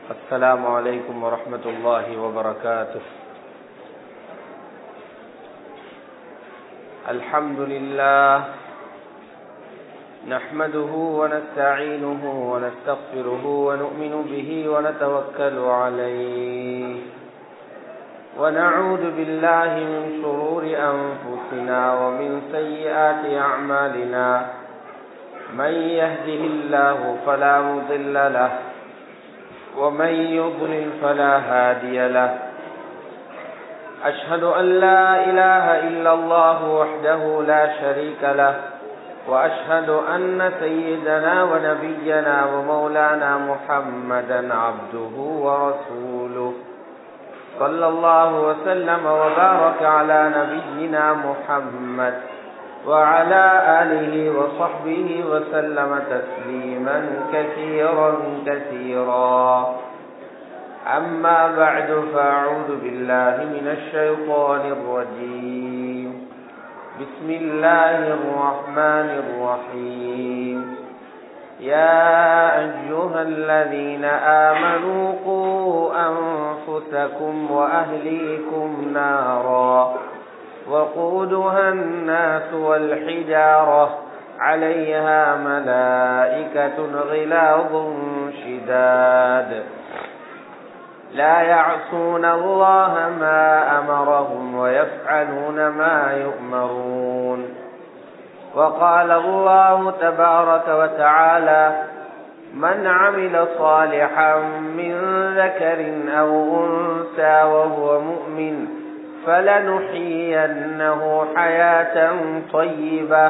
السلام عليكم ورحمة الله وبركاته الحمد لله نحمده ونستعينه ونستغفره ونؤمن به ونتوكل عليه ونعوذ بالله من شرور أنفسنا ومن سيئات أعمالنا من يهده الله فلا مضل له ومن يضلل فلا هادي له أشهد أن لا إله إلا الله وحده لا شريك له وأشهد أن سيدنا ونبينا ومولانا محمدا عبده ورسوله صلى الله وسلم وبارك على نبينا محمد وعلى آله وصحبه وسلم تسليما كثيرا كثيرا أما بعد فأعوذ بالله من الشيطان الرجيم بسم الله الرحمن الرحيم يا أيها الذين آمنوا قوا أنفسكم وأهليكم نارا وقودها الناس والحجارة عليها ملائكة غلاظ شداد لا يعصون الله ما أمرهم ويفعلون ما يؤمرون وقال الله تبارك وتعالى من عمل صالحا من ذكر أو أنثى وهو مؤمن فلنحيينه حياة طيبة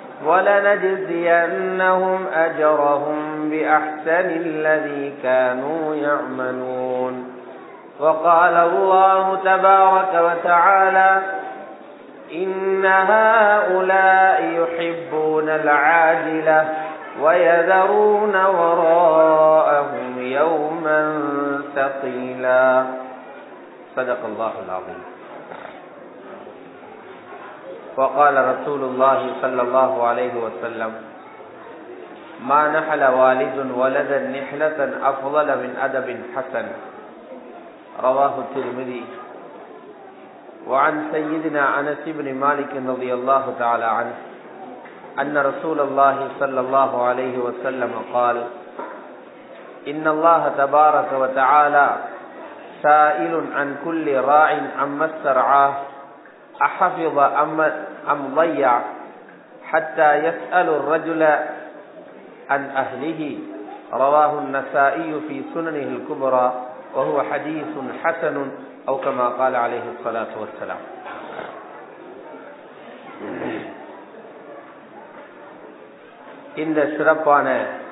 ولنجزينهم أجرهم بأحسن الذي كانوا يعملون وقال الله تبارك وتعالى إن هؤلاء يحبون العاجلة ويذرون وراءهم يوما ثقيلا صدق الله العظيم وقال رسول الله صلى الله عليه وسلم ما نحل والد ولدا نحلة أفضل من أدب حسن رواه الترمذي وعن سيدنا أنس بن مالك رضي الله تعالى عنه أن رسول الله صلى الله عليه وسلم قال إن الله تبارك وتعالى سائل عن كل راع عما استرعاه أحفظ أم, أم ضيع حتى يسأل الرجل عن أهله رواه النسائي في سننه الكبرى وهو حديث حسن أو كما قال عليه الصلاة والسلام இந்த சிறப்பான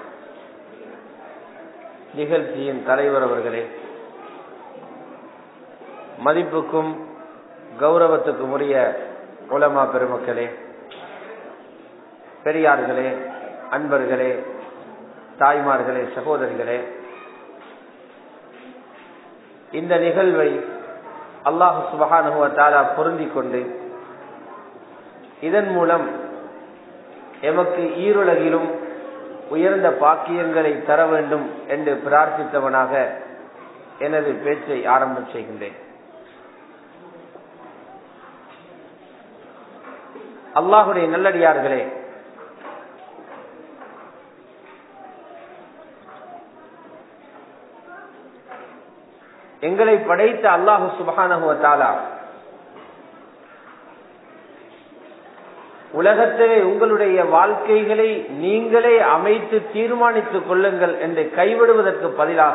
நிகழ்ச்சியின் தலைவர் அவர்களே மதிப்புக்கும் கௌரவத்துக்கும் உரிய உலமா பெருமக்களே பெரியார்களே அன்பர்களே தாய்மார்களே சகோதரிகளே இந்த நிகழ்வை அல்லாஹு சுபகானுவ தாரா பொருந்தி கொண்டு இதன் மூலம் எமக்கு ஈருலகிலும் உயர்ந்த பாக்கியங்களை தர வேண்டும் என்று பிரார்த்தித்தவனாக எனது பேச்சை ஆரம்பம் செய்கின்றேன் அல்லாஹுடைய நல்லடியார்களே எங்களை படைத்த அல்லாஹு சுபகானகுவத்தாலா உலகத்திலே உங்களுடைய வாழ்க்கைகளை நீங்களே அமைத்து தீர்மானித்துக் கொள்ளுங்கள் என்று கைவிடுவதற்கு பதிலாக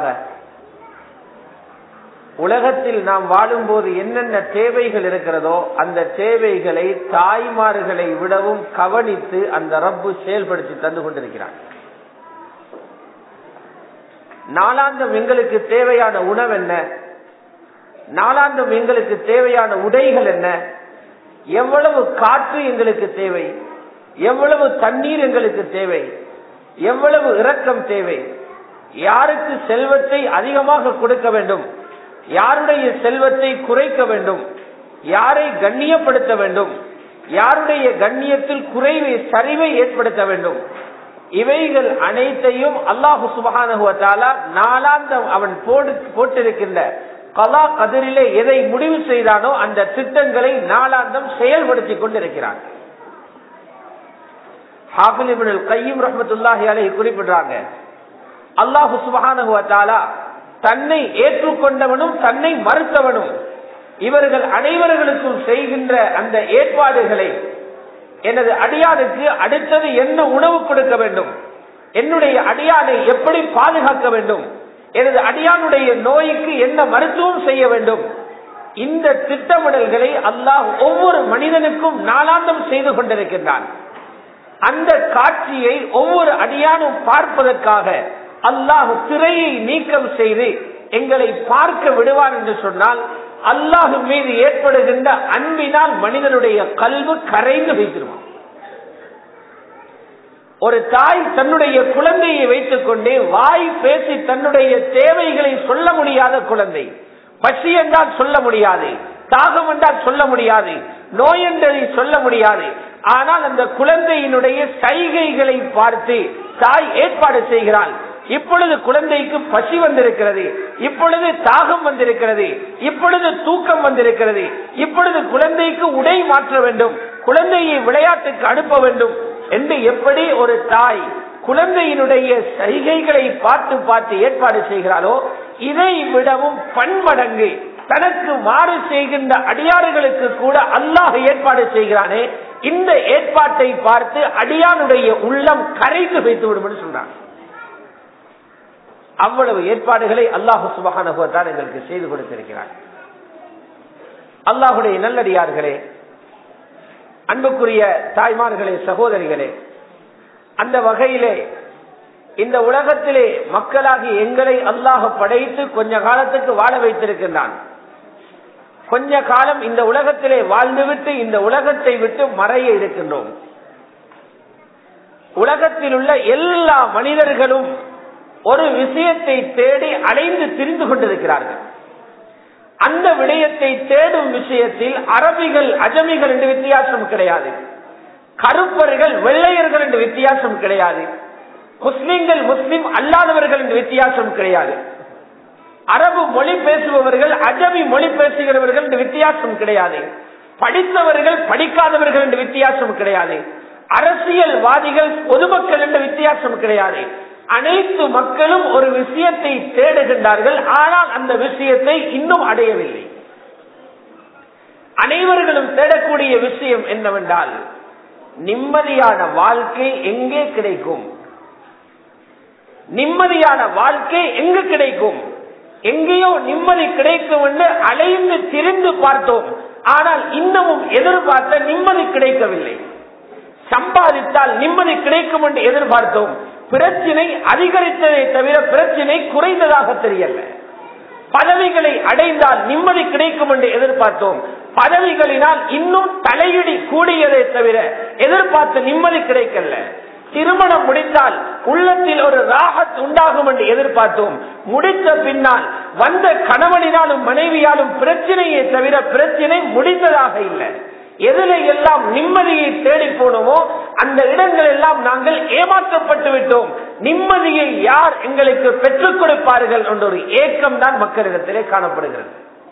உலகத்தில் நாம் வாழும்போது என்னென்ன தேவைகள் இருக்கிறதோ அந்த தேவைகளை தாய்மார்களை விடவும் கவனித்து அந்த ரப்பு செயல்படுத்தி தந்து கொண்டிருக்கிறார் நாளாந்தம் எங்களுக்கு தேவையான உணவு என்ன நாளாந்தம் எங்களுக்கு தேவையான உடைகள் என்ன எவ்வளவு காற்று எங்களுக்கு தேவை எவ்வளவு தண்ணீர் எங்களுக்கு தேவை எவ்வளவு இரக்கம் தேவை யாருக்கு செல்வத்தை அதிகமாக கொடுக்க வேண்டும் யாருடைய செல்வத்தை குறைக்க வேண்டும் யாரை கண்ணியப்படுத்த வேண்டும் யாருடைய கண்ணியத்தில் குறைவை சரிவை ஏற்படுத்த வேண்டும் இவைகள் அனைத்தையும் அல்லாஹு சுபகானுவத்தாலா நாளாந்தம் அவன் போடு போட்டிருக்கின்ற கலா கதிரிலே எதை முடிவு செய்தானோ அந்த திட்டங்களை நாளாந்தம் செயல்படுத்திக் கொண்டிருக்கிறான் கையும் ரஹமத்துல்லாஹி அலை குறிப்பிடுறாங்க அல்லாஹு சுபகானுவத்தாலா தன்னை ஏற்றுக்கொண்டவனும் தன்னை மறுத்தவனும் இவர்கள் அனைவர்களுக்கும் செய்கின்ற அந்த ஏற்பாடுகளை எனது அடியானுக்கு அடுத்தது என்ன உணவு கொடுக்க வேண்டும் என்னுடைய அடியானை எப்படி பாதுகாக்க வேண்டும் எனது அடியானுடைய நோய்க்கு என்ன மருத்துவம் செய்ய வேண்டும் இந்த திட்டமிடல்களை அல்லாஹ் ஒவ்வொரு மனிதனுக்கும் நாளாந்தம் செய்து கொண்டிருக்கின்றான் அந்த காட்சியை ஒவ்வொரு அடியானும் பார்ப்பதற்காக அல்லாஹ் திரையை நீக்கம் செய்து எங்களை பார்க்க விடுவான் என்று சொன்னால் அல்லாஹு மீது ஏற்படுகின்ற அன்பினால் மனிதனுடைய கல்வு கரைந்து வைத்திருவான் ஒரு தாய் தன்னுடைய குழந்தையை வைத்துக் கொண்டே வாய் பேசி தன்னுடைய தேவைகளை சொல்ல முடியாத குழந்தை பசி என்றால் சொல்ல முடியாது தாகம் என்றால் சொல்ல முடியாது நோய் என்றதை சொல்ல முடியாது ஆனால் அந்த குழந்தையினுடைய சைகைகளை பார்த்து தாய் ஏற்பாடு செய்கிறாள் இப்பொழுது குழந்தைக்கு பசி வந்திருக்கிறது இப்பொழுது தாகம் வந்திருக்கிறது இப்பொழுது தூக்கம் வந்திருக்கிறது இப்பொழுது குழந்தைக்கு உடை மாற்ற வேண்டும் குழந்தையை விளையாட்டுக்கு அனுப்ப வேண்டும் என்று எப்படி ஒரு தாய் குழந்தையினுடைய சைகைகளை பார்த்து பார்த்து ஏற்பாடு செய்கிறாளோ இதை விடவும் பன்மடங்கு தனக்கு மாறு செய்கின்ற அடியாறுகளுக்கு கூட அல்லாஹ் ஏற்பாடு செய்கிறானே இந்த ஏற்பாட்டை பார்த்து அடியானுடைய உள்ளம் கரைந்து வைத்து விடும் சொல்றான் அவ்வளவு ஏற்பாடுகளை அல்லாஹு சுபகானுகத்தான் எங்களுக்கு செய்து கொடுத்திருக்கிறார் அல்லாஹுடைய நல்லடியார்களே அன்புக்குரிய தாய்மார்களே சகோதரிகளே அந்த வகையிலே இந்த உலகத்திலே மக்களாகி எங்களை அல்லாஹ படைத்து கொஞ்ச காலத்துக்கு வாழ வைத்திருக்கின்றான் கொஞ்ச காலம் இந்த உலகத்திலே வாழ்ந்துவிட்டு இந்த உலகத்தை விட்டு மறைய இருக்கின்றோம் உலகத்தில் உள்ள எல்லா மனிதர்களும் ஒரு விஷயத்தை தேடி அலைந்து திரிந்து கொண்டிருக்கிறார்கள் அந்த விடயத்தை தேடும் விஷயத்தில் அரபிகள் அஜமிகள் என்று வித்தியாசம் கிடையாது கருப்பர்கள் வெள்ளையர்கள் என்று வித்தியாசம் கிடையாது முஸ்லிம்கள் முஸ்லிம் அல்லாதவர்கள் என்று வித்தியாசம் கிடையாது அரபு மொழி பேசுபவர்கள் அஜமி மொழி பேசுகிறவர்கள் என்று வித்தியாசம் கிடையாது படித்தவர்கள் படிக்காதவர்கள் என்று வித்தியாசம் கிடையாது அரசியல்வாதிகள் பொதுமக்கள் என்ற வித்தியாசம் கிடையாது அனைத்து மக்களும் ஒரு விஷயத்தை தேடுகின்றார்கள் ஆனால் அந்த விஷயத்தை இன்னும் அடையவில்லை அனைவர்களும் தேடக்கூடிய விஷயம் என்னவென்றால் நிம்மதியான வாழ்க்கை எங்கே கிடைக்கும் நிம்மதியான வாழ்க்கை எங்கு கிடைக்கும் எங்கேயோ நிம்மதி கிடைக்கும் என்று அலைந்து திரிந்து பார்த்தோம் ஆனால் இன்னமும் எதிர்பார்த்த நிம்மதி கிடைக்கவில்லை சம்பாதித்தால் நிம்மதி கிடைக்கும் என்று எதிர்பார்த்தோம் பிரச்சினை அதிகரித்ததை தவிர பிரச்சினை குறைந்ததாக தெரியல பதவிகளை அடைந்தால் நிம்மதி கிடைக்கும் என்று எதிர்பார்த்தோம் பதவிகளினால் இன்னும் தலையிடி கூடியதை தவிர எதிர்பார்த்து நிம்மதி கிடைக்கல திருமணம் முடித்தால் உள்ளத்தில் ஒரு ராகத் உண்டாகும் என்று எதிர்பார்த்தோம் முடித்த பின்னால் வந்த கணவனினாலும் மனைவியாலும் பிரச்சனையை தவிர பிரச்சனை முடிந்ததாக இல்லை எதில எல்லாம் நிம்மதியை தேடி போனோமோ அந்த இடங்கள் எல்லாம் நாங்கள் ஏமாற்றப்பட்டு விட்டோம் நிம்மதியை யார் எங்களுக்கு பெற்றுக் கொடுப்பார்கள் என்ற ஒரு ஏக்கம் தான் மக்களிடத்திலே காணப்படுகிறது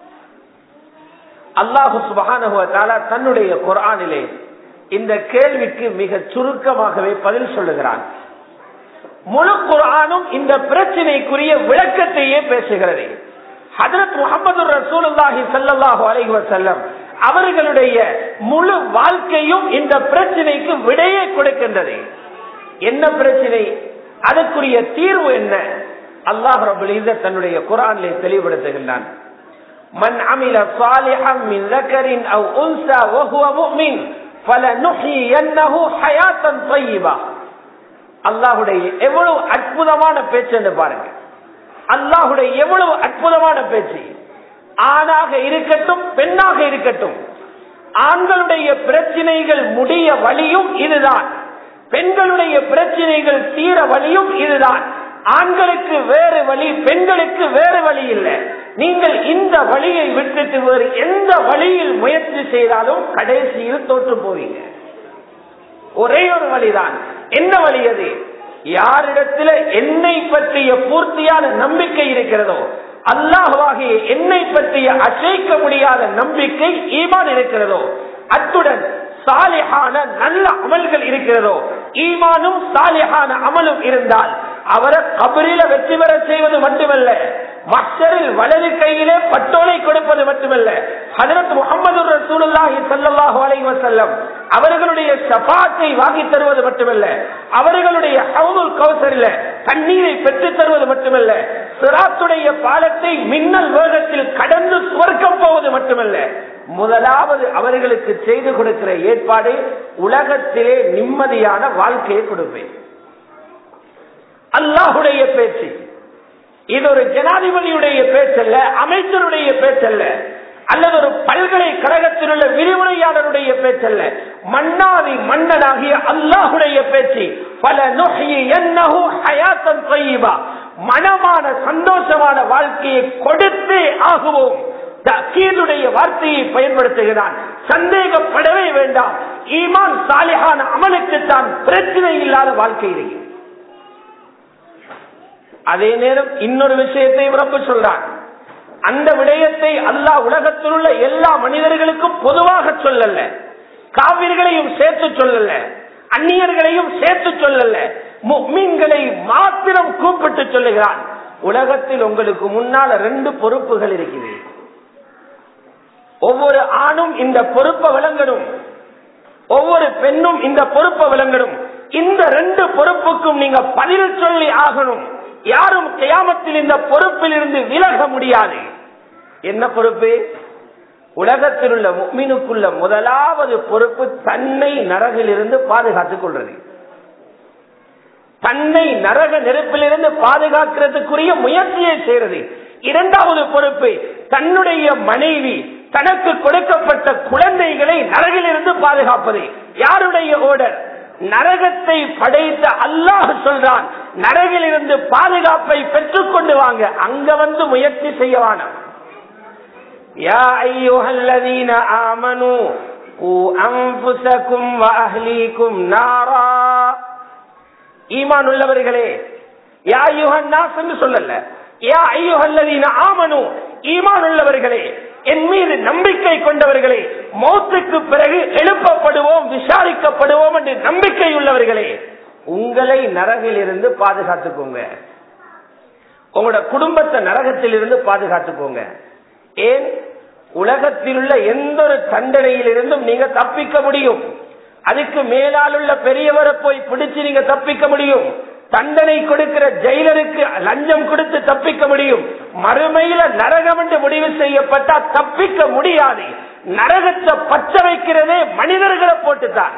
அல்லாஹு சுபகானுவத்தால தன்னுடைய குரானிலே இந்த கேள்விக்கு மிக சுருக்கமாகவே பதில் சொல்லுகிறான் முழு குரானும் இந்த பிரச்சனைக்குரிய விளக்கத்தையே பேசுகிறது ஹதரத் முகமது ரசூலுல்லாஹி சல்லாஹூ அலைஹி வசல்லம் அவர்களுடைய முழு வாழ்க்கையும் இந்த பிரச்சனைக்கு விடையே கொடுக்கின்றது என்ன பிரச்சனை அதற்குரிய தீர்வு என்ன அல்லாஹ் ரபுல் தன்னுடைய குரானிலே தெளிவுபடுத்துகின்றான் من عمل صالحا من ذكر او انثى وهو مؤمن فلنحيينه حياه طيبه அல்லாஹுடைய எவ்வளவு அற்புதமான பேச்சு பாருங்க அல்லாஹுடைய எவ்வளவு அற்புதமான பேச்சு ஆணாக இருக்கட்டும் பெண்ணாக இருக்கட்டும் ஆண்களுடைய பிரச்சனைகள் முடிய வழியும் இதுதான் பெண்களுடைய பிரச்சனைகள் தீர வழியும் இதுதான் ஆண்களுக்கு வேறு வழி பெண்களுக்கு வேறு வழி இல்லை நீங்கள் இந்த வழியை விட்டுட்டு வேறு எந்த வழியில் முயற்சி செய்தாலும் கடைசியில் தோற்று போவீங்க ஒரே ஒரு வழிதான் என்ன வழி அது யாரிடத்துல என்னை பற்றிய பூர்த்தியான நம்பிக்கை இருக்கிறதோ அல்லாஹாகிய என்னை பற்றிய அசைக்க முடியாத நம்பிக்கை ஈமான் இருக்கிறதோ அத்துடன் சாலிஹான நல்ல அமல்கள் இருக்கிறதோ ஈமானும் சாலிஹான அமலும் இருந்தால் அவரை கபரில வெற்றி பெற செய்வது மட்டுமல்ல மக்களில் வலது கையிலே பட்டோலை கொடுப்பது மட்டுமல்ல ஹதரத் முகமது ரசூலுல்லாஹி ஸல்லல்லாஹு அலைஹி வஸல்லம் அவர்களுடைய ஷஃபாத்தை வாங்கி தருவது மட்டுமல்ல அவர்களுடைய ஹவுதுல் கௌசரில தண்ணீரை பெற்று தருவது மட்டுமல்ல சிராத்துடைய பாலத்தை மின்னல் வேகத்தில் கடந்து சுவர்க்கம் போவது மட்டுமல்ல முதலாவது அவர்களுக்கு செய்து கொடுக்கிற ஏற்பாடு உலகத்திலே நிம்மதியான வாழ்க்கையை கொடுப்பேன் அல்லாஹுடைய பேச்சு இது ஒரு ஜனாதிபதியுடைய பேச்சல்ல அமைச்சருடைய பேச்சல்ல அல்லது ஒரு பல்கலைக்கழகத்தில் உள்ள விரிவுரையாளருடைய பேச்சல்ல மன்னாதி மன்னனாகிய அல்லாஹுடைய பேச்சு பல நுகையை என்னஹு ஹயாத்தன் தொய்வா மனமான சந்தோஷமான வாழ்க்கையை கொடுத்தே ஆகுவோம் தக்கீலுடைய வார்த்தையை பயன்படுத்துகிறான் சந்தேகப்படவே வேண்டாம் ஈமான் சாலிஹான அமலுக்கு தான் பிரச்சனை இல்லாத வாழ்க்கை இருக்கு அதே நேரம் இன்னொரு விஷயத்தை உறப்பு சொல்றான் அந்த விடயத்தை அல்லாஹ் உலகத்தில் உள்ள எல்லா மனிதர்களுக்கும் பொதுவாக சொல்லல காவிர்களையும் சேர்த்து சொல்லல அந்நியர்களையும் சேர்த்து சொல்லல மீன்களை மாத்திரம் கூப்பிட்டு சொல்லுகிறான் உலகத்தில் உங்களுக்கு முன்னால ரெண்டு பொறுப்புகள் இருக்குது ஒவ்வொரு ஆணும் இந்த பொறுப்பை விளங்கணும் ஒவ்வொரு பெண்ணும் இந்த பொறுப்பை விளங்கணும் இந்த ரெண்டு பொறுப்புக்கும் நீங்க பதில் சொல்லி ஆகணும் யாரும் கியாமத்தில் இந்த பொறுப்பில் இருந்து விலக முடியாது என்ன பொறுப்பு உலகத்தில் உள்ள முக்மீனுக்குள்ள முதலாவது பொறுப்பு தன்னை நரகிலிருந்து பாதுகாத்துக் கொள்றது தன்னை நரக நெருப்பிலிருந்து பாதுகாக்கிறதுக்குரிய முயற்சியை செய்யறது இரண்டாவது பொறுப்பு தன்னுடைய மனைவி தனக்கு கொடுக்கப்பட்ட குழந்தைகளை நரகிலிருந்து பாதுகாப்பது யாருடைய ஓடர் நரகத்தை படைத்த அல்லாஹ் சொல்றான் நரகிலிருந்து பாதுகாப்பை பெற்றுக் கொண்டு வாங்க அங்க வந்து முயற்சி செய்யவான يا أيها الذين آمنوا قوا أنفسكم وأهليكم نارا ஈமான் உள்ளவர்களே யா யுஹன்னாஸ் என்று சொல்லல யா ஐயுஹல்லதீன ஆமனு ஈமான் உள்ளவர்களே என் மீது நம்பிக்கை கொண்டவர்களே மௌத்துக்கு பிறகு எழுப்பப்படுவோம் விசாரிக்கப்படுவோம் என்று நம்பிக்கை உள்ளவர்களே உங்களை நரகில் இருந்து பாதுகாத்துக்கோங்க உங்களோட குடும்பத்தை நரகத்தில் இருந்து பாதுகாத்துக்கோங்க ஏன் உலகத்தில் உள்ள எந்த ஒரு தண்டனையில் இருந்தும் நீங்க தப்பிக்க முடியும் அதுக்கு மேலால் உள்ள பெரியவரை போய் பிடிச்சு நீங்க தப்பிக்க முடியும் தண்டனை கொடுக்கிற ஜெயிலருக்கு லஞ்சம் கொடுத்து தப்பிக்க முடியும் மறுமையில நரகம் என்று முடிவு செய்யப்பட்டா தப்பிக்க முடியாது நரகத்தை பச்ச வைக்கிறதே மனிதர்களை போட்டுத்தான்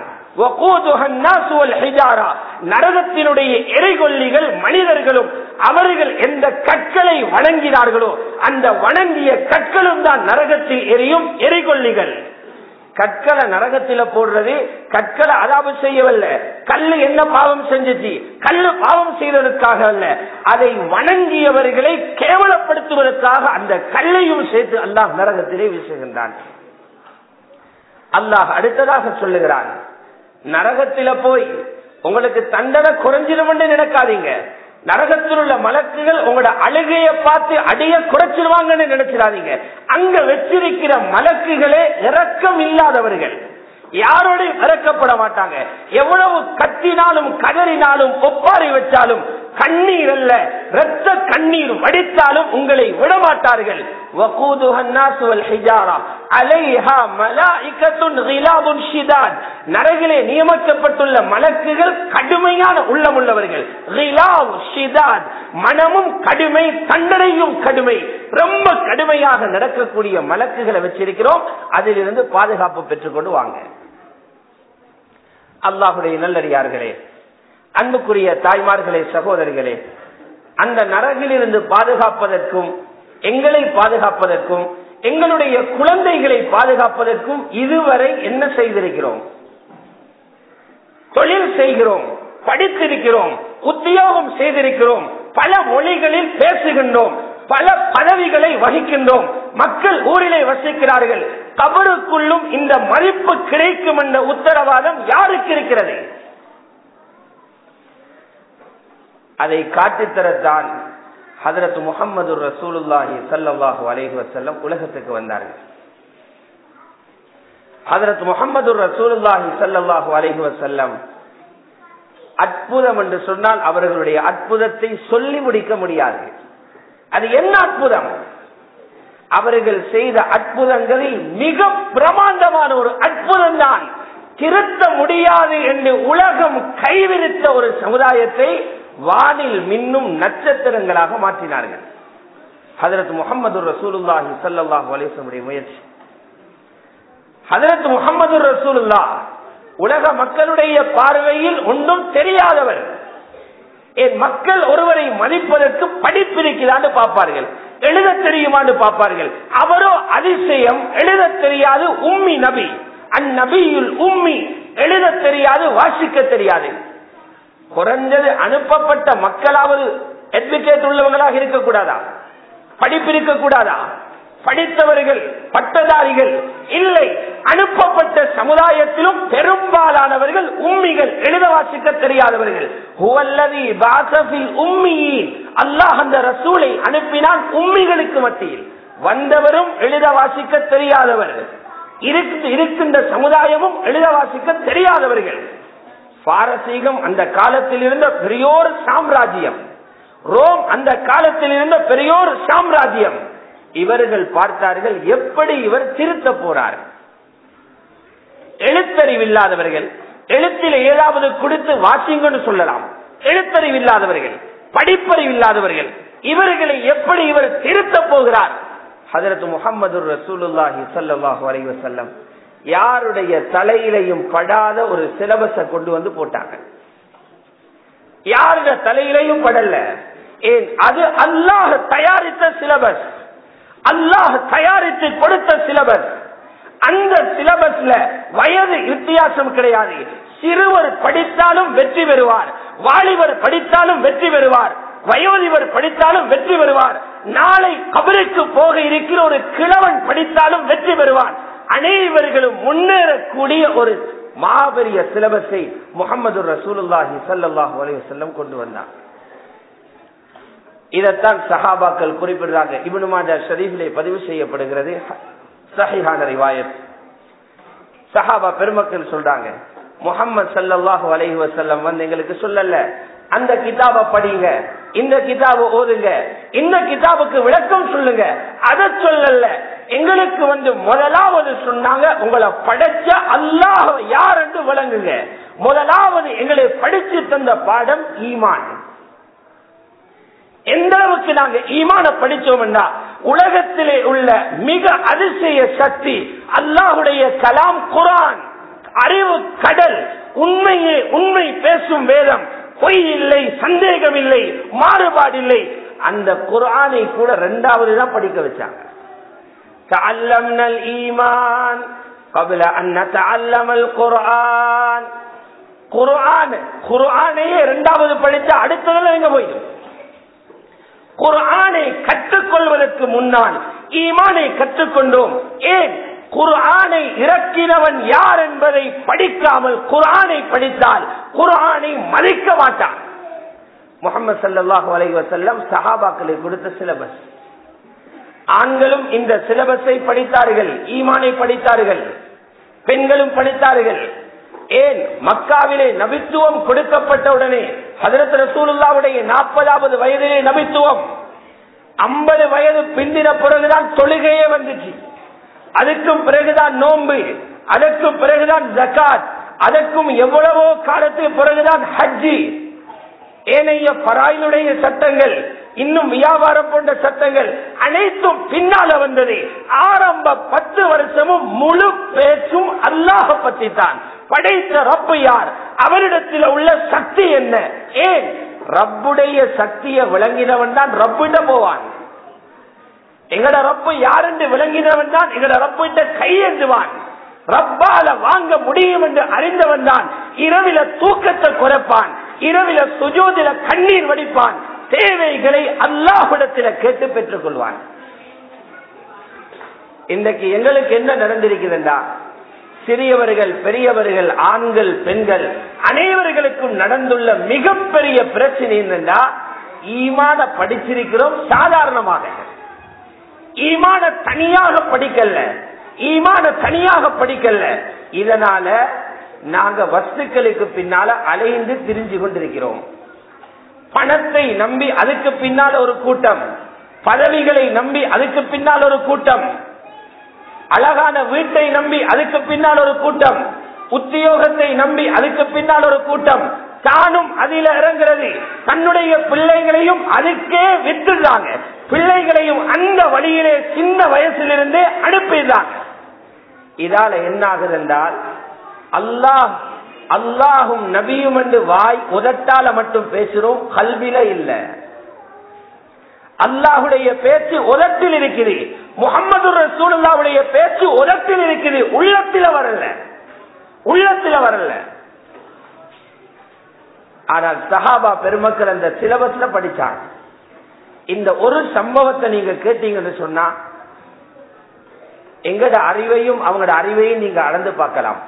நரகத்தினுடைய எரிகொல்லிகள் மனிதர்களும் அவர்கள் எந்த கற்களை வணங்கினார்களோ அந்த வணங்கிய கற்களும் தான் நரகத்தில் எரியும் எரிகொல்லிகள் கற்களை நரகத்தில போடுறது கற்களை அதாபு செய்யவல்ல கல்லு என்ன பாவம் செஞ்சிச்சு கல்லு பாவம் செய்வதற்காக அல்ல அதை வணங்கியவர்களை கேவலப்படுத்துவதற்காக அந்த கல்லையும் சேர்த்து அல்லாஹ் நரகத்திலே வீசுகின்றான் அல்லாஹ் அடுத்ததாக சொல்லுகிறான் நரகத்தில போய் உங்களுக்கு தண்டனை குறைஞ்சிடும் என்று நினைக்காதீங்க நரகத்தில் உள்ள மலக்குகள் உங்களோட அழுகைய பார்த்து அடைய குறைச்சிருவாங்கன்னு நினைச்சிடாதீங்க அங்க வச்சிருக்கிற மலக்குகளே இறக்கம் இல்லாதவர்கள் யாரோடையும் இறக்கப்பட மாட்டாங்க எவ்வளவு கத்தினாலும் கதறினாலும் ஒப்பாரி வச்சாலும் கண்ணீர் அல்ல ரத்த கண்ணீர் வடித்தாலும் உங்களை விடமாட்டார்கள் நரகிலே நியமிக்கப்பட்டுள்ள மலக்குகள் கடுமையான உள்ளமுள்ளவர்கள் மனமும் கடுமை தண்டனையும் கடுமை ரொம்ப கடுமையாக நடக்கக்கூடிய மலக்குகளை வச்சிருக்கிறோம் அதிலிருந்து பாதுகாப்பு பெற்றுக்கொண்டு வாங்க அல்லாஹுடைய நல்லடியார்களே அன்புக்குரிய தாய்மார்களே சகோதரிகளே அந்த நரகிலிருந்து பாதுகாப்பதற்கும் எங்களை பாதுகாப்பதற்கும் எங்களுடைய குழந்தைகளை பாதுகாப்பதற்கும் இதுவரை என்ன செய்திருக்கிறோம் தொழில் செய்கிறோம் படித்திருக்கிறோம் உத்தியோகம் செய்திருக்கிறோம் பல மொழிகளில் பேசுகின்றோம் பல பதவிகளை வகிக்கின்றோம் மக்கள் ஊரிலே வசிக்கிறார்கள் கபருக்குள்ளும் இந்த மதிப்பு கிடைக்கும் என்ற உத்தரவாதம் யாருக்கு இருக்கிறது அதை காட்டித்தரத்தான் ஹதரத் முகமது ரசூலுல்லாஹி சல்லாஹு அலைஹி வசல்லம் உலகத்துக்கு வந்தார்கள் ஹதரத் முகமது ரசூலுல்லாஹி சல்லாஹு அலைஹி வசல்லம் அற்புதம் என்று சொன்னால் அவர்களுடைய அற்புதத்தை சொல்லி முடிக்க முடியாது அது என்ன அற்புதம் அவர்கள் செய்த அற்புதங்களில் மிக பிரமாண்டமான ஒரு அற்புதம் தான் திருத்த முடியாது என்று உலகம் கைவிரித்த ஒரு சமுதாயத்தை வானில் மின்னும் நட்சத்திரங்களாக மாற்றினார்கள் ஹதரத் முகமது ரசூலுல்லாஹி சல்லாஹூ அலிசனுடைய முயற்சி ஹதரத் முகமது ரசூலுல்லா உலக மக்களுடைய பார்வையில் ஒன்றும் தெரியாதவர் என் மக்கள் ஒருவரை மதிப்பதற்கு படிப்பிருக்கிறான்னு பார்ப்பார்கள் எழுத தெரியுமான்னு பார்ப்பார்கள் அவரோ அதிசயம் எழுத தெரியாது உம்மி நபி அந்நபியுள் உம்மி எழுத தெரியாது வாசிக்க தெரியாது குறைஞ்சது அனுப்பப்பட்ட மக்களாவது எட்வொகேட் உள்ளவங்களாக இருக்கக்கூடாதா படிப்பு இருக்கக்கூடாதா படித்தவர்கள் பட்டதாரிகள் இல்லை அனுப்பப்பட்ட சமுதாயத்திலும் பெரும்பாலானவர்கள் உம்மிகள் எழுத வாசிக்க தெரியாதவர்கள் அல்லாஹ் அந்த ரசூலை அனுப்பினால் உம்மிகளுக்கு மத்தியில் வந்தவரும் எழுத வாசிக்க தெரியாதவர் இருக்கின்ற சமுதாயமும் எழுத வாசிக்க தெரியாதவர்கள் பாரசீகம் அந்த காலத்தில் இருந்த பெரியோர் சாம்ராஜ்யம் ரோம் அந்த காலத்தில் இருந்த பெரியோர் சாம்ராஜ்யம் இவர்கள் பார்த்தார்கள் எப்படி இவர் திருத்த போறார் எழுத்தறிவில்லாதவர்கள் எழுத்தில் ஏதாவது கொடுத்து வாசிங்கன்னு சொல்லலாம் எழுத்தறிவில்லாதவர்கள் படிப்பறிவில்லாதவர்கள் இவர்களை எப்படி இவர் திருத்த போகிறார் ஹதரத் முகமது ரசூலுல்லாஹி சல்லாஹு அலைஹி வஸல்லம் யாருடைய தலையிலையும் படாத ஒரு சிலபஸ கொண்டு வந்து போட்டாங்க யாருடைய தலையிலையும் படல ஏன் அது அல்லாஹ் தயாரித்த சிலபஸ் அல்லாஹ் தயாரித்து கொடுத்த சிலபஸ் அந்த சிலபஸ்ல வயது வித்தியாசம் கிடையாது சிறுவர் படித்தாலும் வெற்றி பெறுவார் வாலிபர் படித்தாலும் வெற்றி பெறுவார் வயோதிபர் படித்தாலும் வெற்றி பெறுவார் நாளை கபருக்கு போக இருக்கிற ஒரு கிழவன் படித்தாலும் வெற்றி பெறுவார் அனைவர்களும் முன்னேறக்கூடிய ஒரு மாபெரிய சிலபஸை முகமது ரசூலுல்லாஹி சல்லாஹூ அலி வல்லம் கொண்டு வந்தார் இதைத்தான் சஹாபாக்கள் குறிப்பிடுறாங்க இபுனு மாஜா ஷரீஃபிலே பதிவு செய்யப்படுகிறது சஹிஹான ரிவாயத் சஹாபா பெருமக்கள் சொல்றாங்க முகமது சல்லாஹூ அலைஹி வசல்லம் வந்து எங்களுக்கு சொல்லல அந்த கிதாப படிங்க இந்த கிதாப ஓதுங்க இந்த கிதாபுக்கு விளக்கம் சொல்லுங்க அதை சொல்லல எங்களுக்கு வந்து முதலாவது சொன்னாங்க உங்களை படைச்ச அல்லாஹ் யார் என்று விளங்குங்க முதலாவது எங்களை படிச்சு தந்த பாடம் ஈமான் எந்த அளவுக்கு நாங்க ஈமான படிச்சோம்னா உலகத்திலே உள்ள மிக அதிசய சக்தி அல்லாஹுடைய கலாம் குரான் அறிவு கடல் உண்மையே உண்மை பேசும் வேதம் பொய் இல்லை சந்தேகம் இல்லை மாறுபாடு இல்லை அந்த குரானை கூட ரெண்டாவது தான் படிக்க வச்சாங்க تعلمنا الإيمان قبل أن نتعلم القرآن குர்ஆன் குர்ஆனையே இரண்டாவது படிச்சா அடுத்ததுல எங்க போயிடும் குர்ஆனை கற்றுக்கொள்வதற்கு முன்னால் ஈமானை கற்றுக்கொண்டோம் ஏன் குர்ஆனை இறக்கினவன் யார் என்பதை படிக்காமல் குர்ஆனை படித்தால் குர்ஆனை மதிக்க மாட்டான் முகமது சல்லாஹூ அலை வசல்லம் சஹாபாக்களை கொடுத்த சிலபஸ் ஆண்களும் இந்த சிலபஸை படித்தார்கள் ஈமானை படித்தார்கள் பெண்களும் படித்தார்கள் ஏன் மக்காவிலே நபித்துவம் கொடுக்கப்பட்ட உடனே ஹதரத் ரசூலுல்லாவுடைய நாற்பதாவது வயதிலே நபித்துவம் ஐம்பது வயது பிந்தின பிறகுதான் தொழுகையே வந்துச்சு அதுக்கும் பிறகுதான் நோன்பு அதற்கும் பிறகுதான் ஜக்காத் அதற்கும் எவ்வளவோ காலத்துக்கு பிறகுதான் ஹஜ்ஜி ஏனைய பராயினுடைய சட்டங்கள் இன்னும் வியாபாரம் போன்ற சட்டங்கள் அனைத்தும் பின்னால வந்தது ஆரம்ப பத்து வருஷமும் முழு பேச்சும் அல்லாஹ பற்றி தான் படைத்த ரப்பு யார் அவரிடத்தில் உள்ள சக்தி என்ன ஏன் ரப்புடைய சக்தியை விளங்கினவன் தான் ரப்பிட போவான் எங்கட ரப்பு யார் என்று விளங்கினவன் தான் எங்கட ரப்பிட்ட கையெழுந்துவான் ரப்பால வாங்க முடியும் என்று அறிந்தவன் தான் இரவில தூக்கத்தை குறைப்பான் இரவில சுஜோதில கண்ணீர் வடிப்பான் தேவைகளை அல்லாஹிடத்தில கேட்டு பெற்றுக் கொள்வான் இன்றைக்கு எங்களுக்கு என்ன நடந்திருக்குதுண்டா சிறியவர்கள் பெரியவர்கள் ஆண்கள் பெண்கள் அனைவர்களுக்கும் நடந்துள்ள மிகப்பெரிய பிரச்சனை என்னன்னா ஈமான படிச்சிருக்கிறோம் சாதாரணமாக ஈமான தனியாக படிக்கல ஈமான தனியாக படிக்கல இதனால நாங்க வஸ்துக்களுக்கு பின்னால அலைந்து திரிஞ்சு கொண்டிருக்கிறோம் பணத்தை நம்பி அதுக்கு பின்னால் ஒரு கூட்டம் பதவிகளை நம்பி அதுக்கு பின்னால் ஒரு கூட்டம் அழகான வீட்டை நம்பி அதுக்கு பின்னால் ஒரு கூட்டம் உத்தியோகத்தை நம்பி அதுக்கு பின்னால் ஒரு கூட்டம் தானும் அதில இறங்குறது தன்னுடைய பிள்ளைகளையும் அதுக்கே விட்டுறாங்க பிள்ளைகளையும் அந்த வழியிலே சின்ன வயசிலிருந்தே அனுப்பிடுறாங்க இதால என்ன ஆகுது என்றால் அல்லாஹ் அல்லாஹும் நபியும் என்று வாய் உதட்டால மட்டும் பேசுறோம் கல்வில இல்ல அல்லாஹுடைய பேச்சு உதட்டில் இருக்குது முகமது ரசூலுல்லாவுடைய பேச்சு உதட்டில் இருக்குது உள்ளத்தில வரல உள்ளத்தில வரல ஆனால் சஹாபா பெருமக்கள் அந்த சிலபஸ்ல படிச்சாங்க இந்த ஒரு சம்பவத்தை நீங்க கேட்டீங்கன்னு சொன்னா எங்கட அறிவையும் அவங்களோட அறிவையும் நீங்க அளந்து பார்க்கலாம்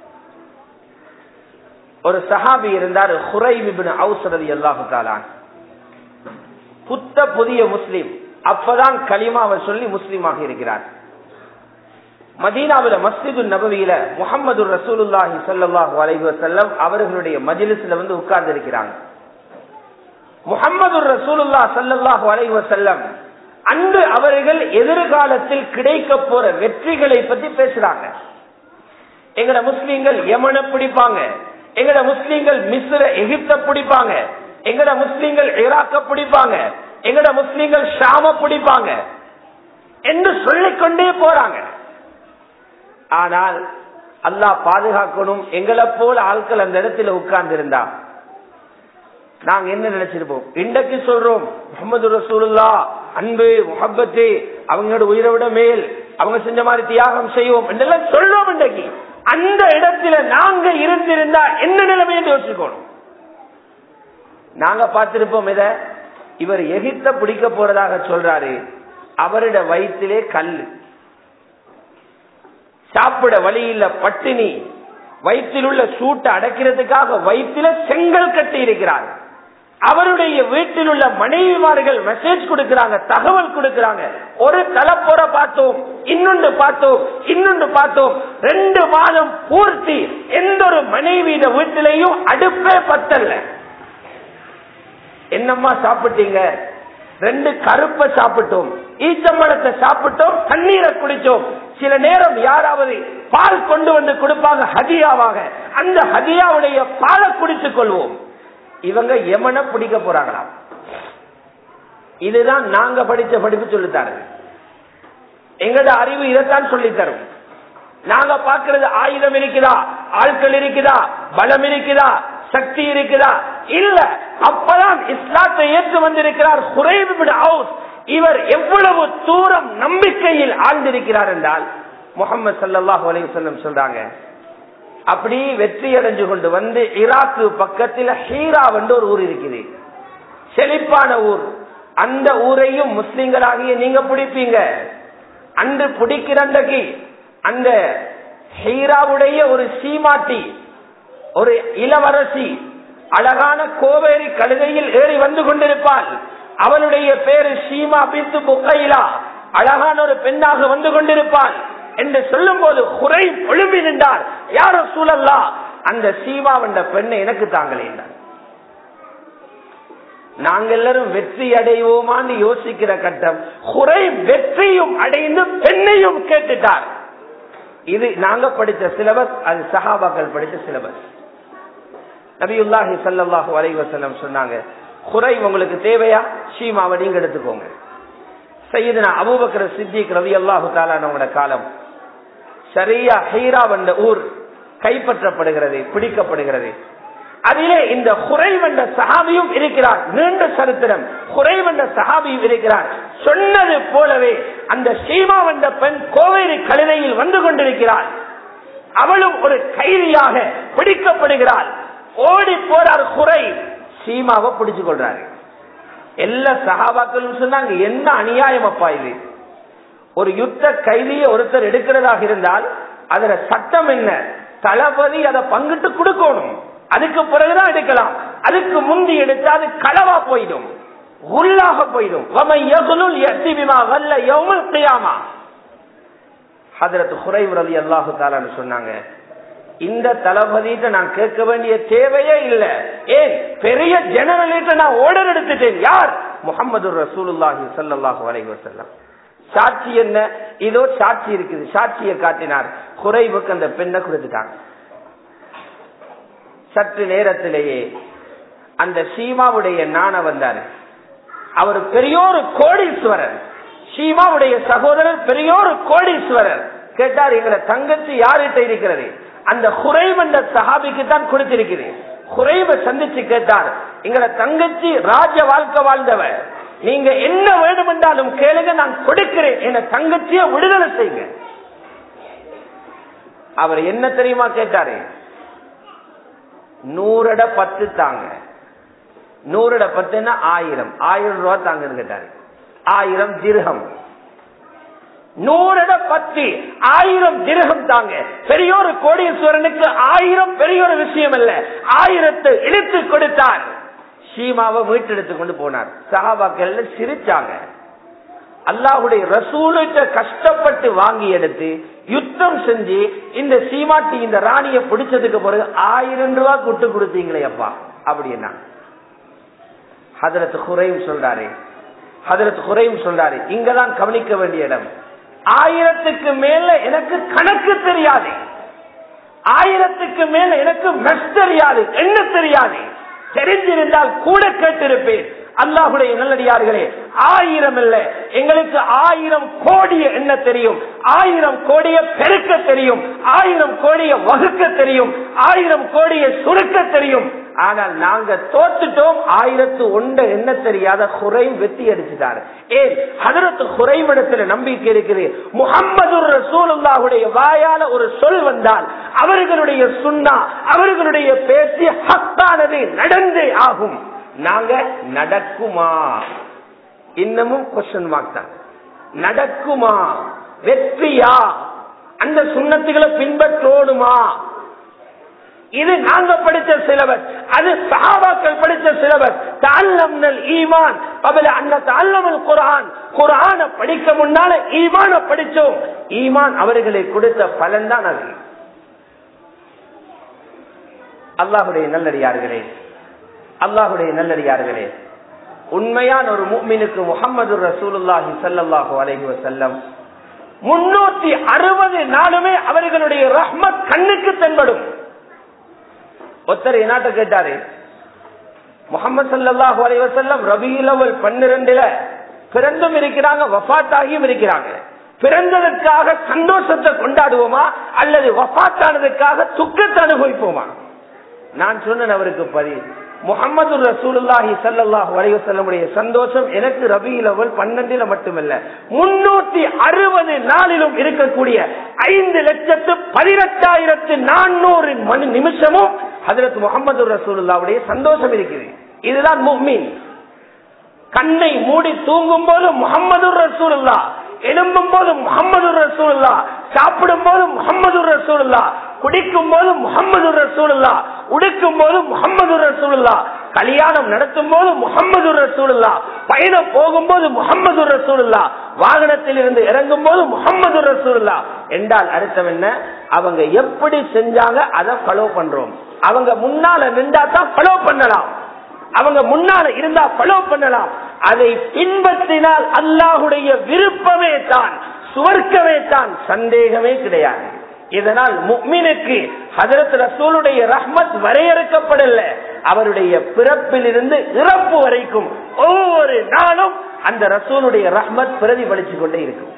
ஒரு சஹாபி இருந்தார் ஹுரை விபின் அவுசரதி அல்லாஹு தாலான் புத்த புதிய முஸ்லிம் அப்பதான் களிமாவை சொல்லி முஸ்லீமாக இருக்கிறார் மதீனாவில மஸ்ஜிது நபவியில முகமது ரசூலுல்லாஹி சல்லாஹூ அலைஹி வசல்லம் அவர்களுடைய மஜிலிஸ்ல வந்து உட்கார்ந்து இருக்கிறாங்க முகமது ரசூலுல்லா சல்லாஹூ அலைஹி வசல்லம் அன்று அவர்கள் எதிர்காலத்தில் கிடைக்க போற வெற்றிகளை பத்தி பேசுறாங்க எங்கட முஸ்லீம்கள் யமனை பிடிப்பாங்க எங்கட முஸ்லீம்கள் மிஸ்ர எகிப்த பிடிப்பாங்க எங்கட முஸ்லீம்கள் ஈராக்க பிடிப்பாங்க எங்கட முஸ்லீம்கள் ஷாம பிடிப்பாங்க என்று சொல்லிக்கொண்டே போறாங்க ஆனால் அல்லாஹ் பாதுகாக்கணும் எங்களை போல ஆட்கள் அந்த இடத்துல உட்கார்ந்து இருந்தா நாங்க என்ன நினைச்சிருப்போம் இன்றைக்கு சொல்றோம் முகமது ரசூலுல்லா அன்பு முகப்பத்து அவங்களோட உயிரை விட மேல் அவங்க செஞ்ச மாதிரி தியாகம் செய்வோம் என்றெல்லாம் சொல்றோம் இன்றைக்கு அந்த இடத்துல நாங்க இருந்திருந்தா என்ன நிலைமையை யோசிக்கணும் நாங்க பார்த்திருப்போம் இத இவர் எகிப்த பிடிக்க போறதாக சொல்றாரு அவருட வயிற்றிலே கல்லு சாப்பிட வழி இல்ல பட்டினி வயிற்றில் உள்ள சூட்டை அடக்கிறதுக்காக வயிற்றில செங்கல் கட்டி இருக்கிறார் அவருடைய வீட்டில் உள்ள மனைவிமார்கள் மெசேஜ் கொடுக்கிறாங்க தகவல் கொடுக்கிறாங்க ஒரு தலைப்புற பார்த்தோம் இன்னொன்று பார்த்தோம் இன்னொன்று பார்த்தோம் ரெண்டு மாதம் பூர்த்தி எந்த ஒரு மனைவி வீட்டிலையும் அடுப்பே பத்தல்ல என்னம்மா சாப்பிட்டீங்க ரெண்டு கருப்பை சாப்பிட்டோம் ஈச்சம்பழத்தை சாப்பிட்டோம் தண்ணீரை குடிச்சோம் சில நேரம் யாராவது பால் கொண்டு வந்து கொடுப்பாங்க ஹதியாவாக அந்த ஹதியாவுடைய பாலை குடித்துக் கொள்வோம் இவங்க எமனை பிடிக்க போறாங்களாம் இதுதான் நாங்க படிச்ச படிப்பு சொல்லித்தாரு எங்கட அறிவு இதைத்தான் சொல்லித்தரும் நாங்க பாக்குறது ஆயுதம் இருக்குதா ஆட்கள் இருக்குதா பலம் இருக்குதா சக்தி இருக்குதா இல்ல அப்பதான் இஸ்லாத்தை ஏற்று வந்திருக்கிறார் குறைவிட ஹவுஸ் இவர் எவ்வளவு தூரம் நம்பிக்கையில் ஆழ்ந்திருக்கிறார் என்றால் முகமது சல்லாஹூ அலைவசல்லம் சொல்றாங்க அப்படி வெற்றி அடைஞ்சு கொண்டு வந்து ஈராக்கு பக்கத்தில் ஹீரா என்று ஒரு ஊர் இருக்குது செழிப்பான ஊர் அந்த ஊரையும் முஸ்லிம்களாகிய நீங்க பிடிப்பீங்க அன்று பிடிக்கிறண்டக்கு அந்த ஹீராவுடைய ஒரு சீமாட்டி ஒரு இளவரசி அழகான கோவேரி கழுதையில் ஏறி வந்து கொண்டிருப்பாள் அவளுடைய பேரு சீமா பித்து புக்கையிலா அழகான ஒரு பெண்ணாக வந்து கொண்டிருப்பாள் என்று சொல்லும் போது குறை ஒழும்பி நின்றார் யாரோ சூழல்லா அந்த சீமா என்ற பெண்ணை எனக்கு தாங்களே என்றார் நாங்க எல்லாரும் வெற்றி அடைவோமான்னு யோசிக்கிற கட்டம் குறை வெற்றியும் அடைந்து பெண்ணையும் கேட்டுட்டார் இது நாங்க படித்த சிலபஸ் அது சஹாபாக்கள் படித்த சிலபஸ் நபியுல்லாஹி சல்லாஹூ அலைவசல்லம் சொன்னாங்க குறை உங்களுக்கு தேவையா சீமாவை நீங்க எடுத்துக்கோங்க சையதுனா அபூபக்கர சித்திக் ரவி அல்லாஹு தாலானோட காலம் சரியா ஹீரா வந்த ஊர் கைப்பற்றப்படுகிறது பிடிக்கப்படுகிறது அதிலே இந்த குறைவண்ட சஹாபியும் இருக்கிறார் நீண்ட சரித்திரம் குறைவண்ட சஹாபியும் இருக்கிறார் சொன்னது போலவே அந்த சீமா வந்த பெண் கோவேரி கழுதையில் வந்து கொண்டிருக்கிறாள் அவளும் ஒரு கைதியாக பிடிக்கப்படுகிறாள் ஓடி போறார் குறை சீமாவை பிடிச்சு கொள்றாரு எல்லா சகாபாக்களும் சொன்னாங்க என்ன அநியாயம் அப்பா இது ஒரு யுத்த கைதியை ஒருத்தர் எடுக்கிறதாக இருந்தால் அதுல சட்டம் என்ன தளபதி அதை பங்கிட்டு கொடுக்கணும் அதுக்கு பிறகுதான் எடுக்கலாம் அதுக்கு முந்தி எடுத்தா அது களவா போயிடும் உள்ளாக போயிடும் குறைவுறது அல்லாஹு தாலான்னு சொன்னாங்க இந்த தளபதிட்ட நான் கேட்க வேண்டிய தேவையே இல்ல ஏன் பெரிய ஜெனரலிட்ட நான் ஓர்டர் எடுத்துட்டேன் யார் முகமது ரசூலுல்லாஹி சல்லாஹூ அலைஹி வசல்லம் சாட்சி என்ன இதோ சாட்சி இருக்குது சாட்சியை காட்டினார் குறைவுக்கு அந்த பெண்ணை கொடுத்துட்டாங்க சற்று நேரத்திலேயே அந்த சீமாவுடைய நாண வந்தாரு அவர் பெரியோரு கோடீஸ்வரர் சீமாவுடைய சகோதரர் பெரியோரு கோடீஸ்வரர் கேட்டார் எங்களை தங்கச்சி யார்கிட்ட இருக்கிறது அந்த குறைவு என்ற சஹாபிக்கு தான் கொடுத்திருக்கிறேன் குறைவை சந்திச்சு கேட்டார் எங்களை தங்கச்சி ராஜ வாழ்க்கை வாழ்ந்தவர் நீங்க என்ன வேண்டும் என்றாலும் கேளுங்க நான் கொடுக்கிறேன் என தங்கச்சிய விடுதலை செய்யுங்க அவர் என்ன தெரியுமா கேட்டாரு நூறட பத்து தாங்க நூறட பத்துன்னா ஆயிரம் ஆயிரம் ரூபாய் தாங்கன்னு கேட்டாரு ஆயிரம் திருகம் நூறட பத்து ஆயிரம் திருகம் தாங்க பெரியோரு கோடீஸ்வரனுக்கு ஆயிரம் பெரியோரு விஷயம் அல்ல ஆயிரத்தை இழுத்து கொடுத்தார் சீமாவை மீட்டெடுத்து கொண்டு போனார் சஹாபாக்கள் சிரிச்சாங்க அல்லாஹுடைய ரசூலுட்ட கஷ்டப்பட்டு வாங்கி எடுத்து யுத்தம் செஞ்சு இந்த சீமாட்டி இந்த ராணிய பிடிச்சதுக்கு பிறகு ஆயிரம் ரூபாய் குட்டு கொடுத்தீங்களே அப்பா அப்படின்னா ஹதரத் குறையும் சொல்றாரு ஹதரத் குறையும் சொல்றாரு இங்கதான் கவனிக்க வேண்டிய இடம் ஆயிரத்துக்கு மேல எனக்கு கணக்கு தெரியாது ஆயிரத்துக்கு மேல எனக்கு மெஸ் தெரியாது என்ன தெரியாது தெரிஞ்சிருந்தால் கூட கேட்டிருப்பேன் அல்லாஹுடைய நல்லடியார்களே ஆயிரம் இல்ல எங்களுக்கு ஆயிரம் கோடிய என்ன தெரியும் ஆயிரம் கோடிய பெருக்க தெரியும் ஆயிரம் கோடிய வகுக்க தெரியும் ஆயிரம் கோடிய சுருக்க தெரியும் ஆனால் நாங்க தோத்துட்டோம் ஆயிரத்து ஒன்று என்ன தெரியாத குறையும் வெத்தி அடிச்சுட்டாரு ஏன் அதற்கு குறைவிடத்துல நம்பிக்கை இருக்குது முகம்மது ரசூலுல்லாஹுடைய வாயால ஒரு சொல் வந்தால் அவர்களுடைய சுண்ணா அவர்களுடைய பேச்சு ஹத்தானது நடந்தே ஆகும் நாங்க நடக்குமா இன்னமும் கொஸ்டின் மார்க் தான் நடக்குமா வெற்றியா அந்த சுண்ணத்துகளை பின்பற்றோடுமா இது நாங்க படிச்ச சிலபஸ் அது சஹாபாக்கள் படிச்ச சிலபஸ் தால்லம்னல் ஈமான் அவல அந்த தால்லமல் குரான் குரான படிக்க முன்னால ஈமான படிச்சோம் ஈமான் அவர்களை கொடுத்த பலன் தான் அது அல்லாஹுடைய நல்லடியார்களே அல்லாஹுடைய நல்லடியார்களே உண்மையான ஒரு முக்மினுக்கு முகமது ரசூலுல்லாஹி சல்லாஹூ அலஹி வசல்லம் முன்னூத்தி அறுபது நாளுமே அவர்களுடைய ரஹ்மத் கண்ணுக்கு தென்படும் ஒருத்தர் என்னாட்ட கேட்டாரு முகமது சல்லாஹூ அலி வசல்லம் ரபியுலவல் பன்னிரண்டுல பிறந்தும் இருக்கிறாங்க வஃத்தாகியும் இருக்கிறாங்க பிறந்ததற்காக சந்தோஷத்தை கொண்டாடுவோமா அல்லது வஃத்தானதுக்காக துக்கத்தை அனுபவிப்போமா நான் சொன்னேன் அவருக்கு பதி முகமது ரசூலுல்லாஹி சல்லாஹூ அலைவசல்லமுடைய சந்தோஷம் எனக்கு ரபியில் அவள் பன்னெண்டுல மட்டுமல்ல முன்னூத்தி அறுபது நாளிலும் இருக்கக்கூடிய ஐந்து லட்சத்து பதினெட்டாயிரத்து நானூறு மணி நிமிஷமும் ஹதரத் முகமது ரசூலுல்லாவுடைய சந்தோஷம் இருக்குது இதுதான் முஹ்மீன் கண்ணை மூடி தூங்கும் போது முகமது ரசூலுல்லா எழும்பும் போது முகமது ரசூலுல்லா சாப்பிடும் போது முகமது ரசூலுல்லா குடிக்கும் போது முகமது ரசூலுல்லா உடுக்கும் போது முகமது ரசூலுல்லா கல்யாணம் நடத்தும் போது முகமது ரசூலுல்லா பயணம் போகும்போது முகமது ரசூலுல்லா வாகனத்தில் இருந்து இறங்கும் போது முகமது ரசூலுல்லா என்றால் அர்த்தம் என்ன அவங்க எப்படி செஞ்சாங்க அதை ஃபாலோ பண்றோம் அவங்க முன்னால நின்றா தான் ஃபாலோ பண்ணலாம் அவங்க முன்னால இருந்தா ஃபாலோ பண்ணலாம் அதை பின்பற்றினால் அல்லாஹுடைய விருப்பமே தான் சுவர்க்கமே தான் சந்தேகமே கிடையாது இதனால் முக்மினுக்கு ஹதரத் ரசூலுடைய ரஹ்மத் வரையறுக்கப்படல அவருடைய பிறப்பிலிருந்து இறப்பு வரைக்கும் ஒவ்வொரு நாளும் அந்த ரசூலுடைய ரஹ்மத் பிரதிபலிச்சு கொண்டே இருக்கும்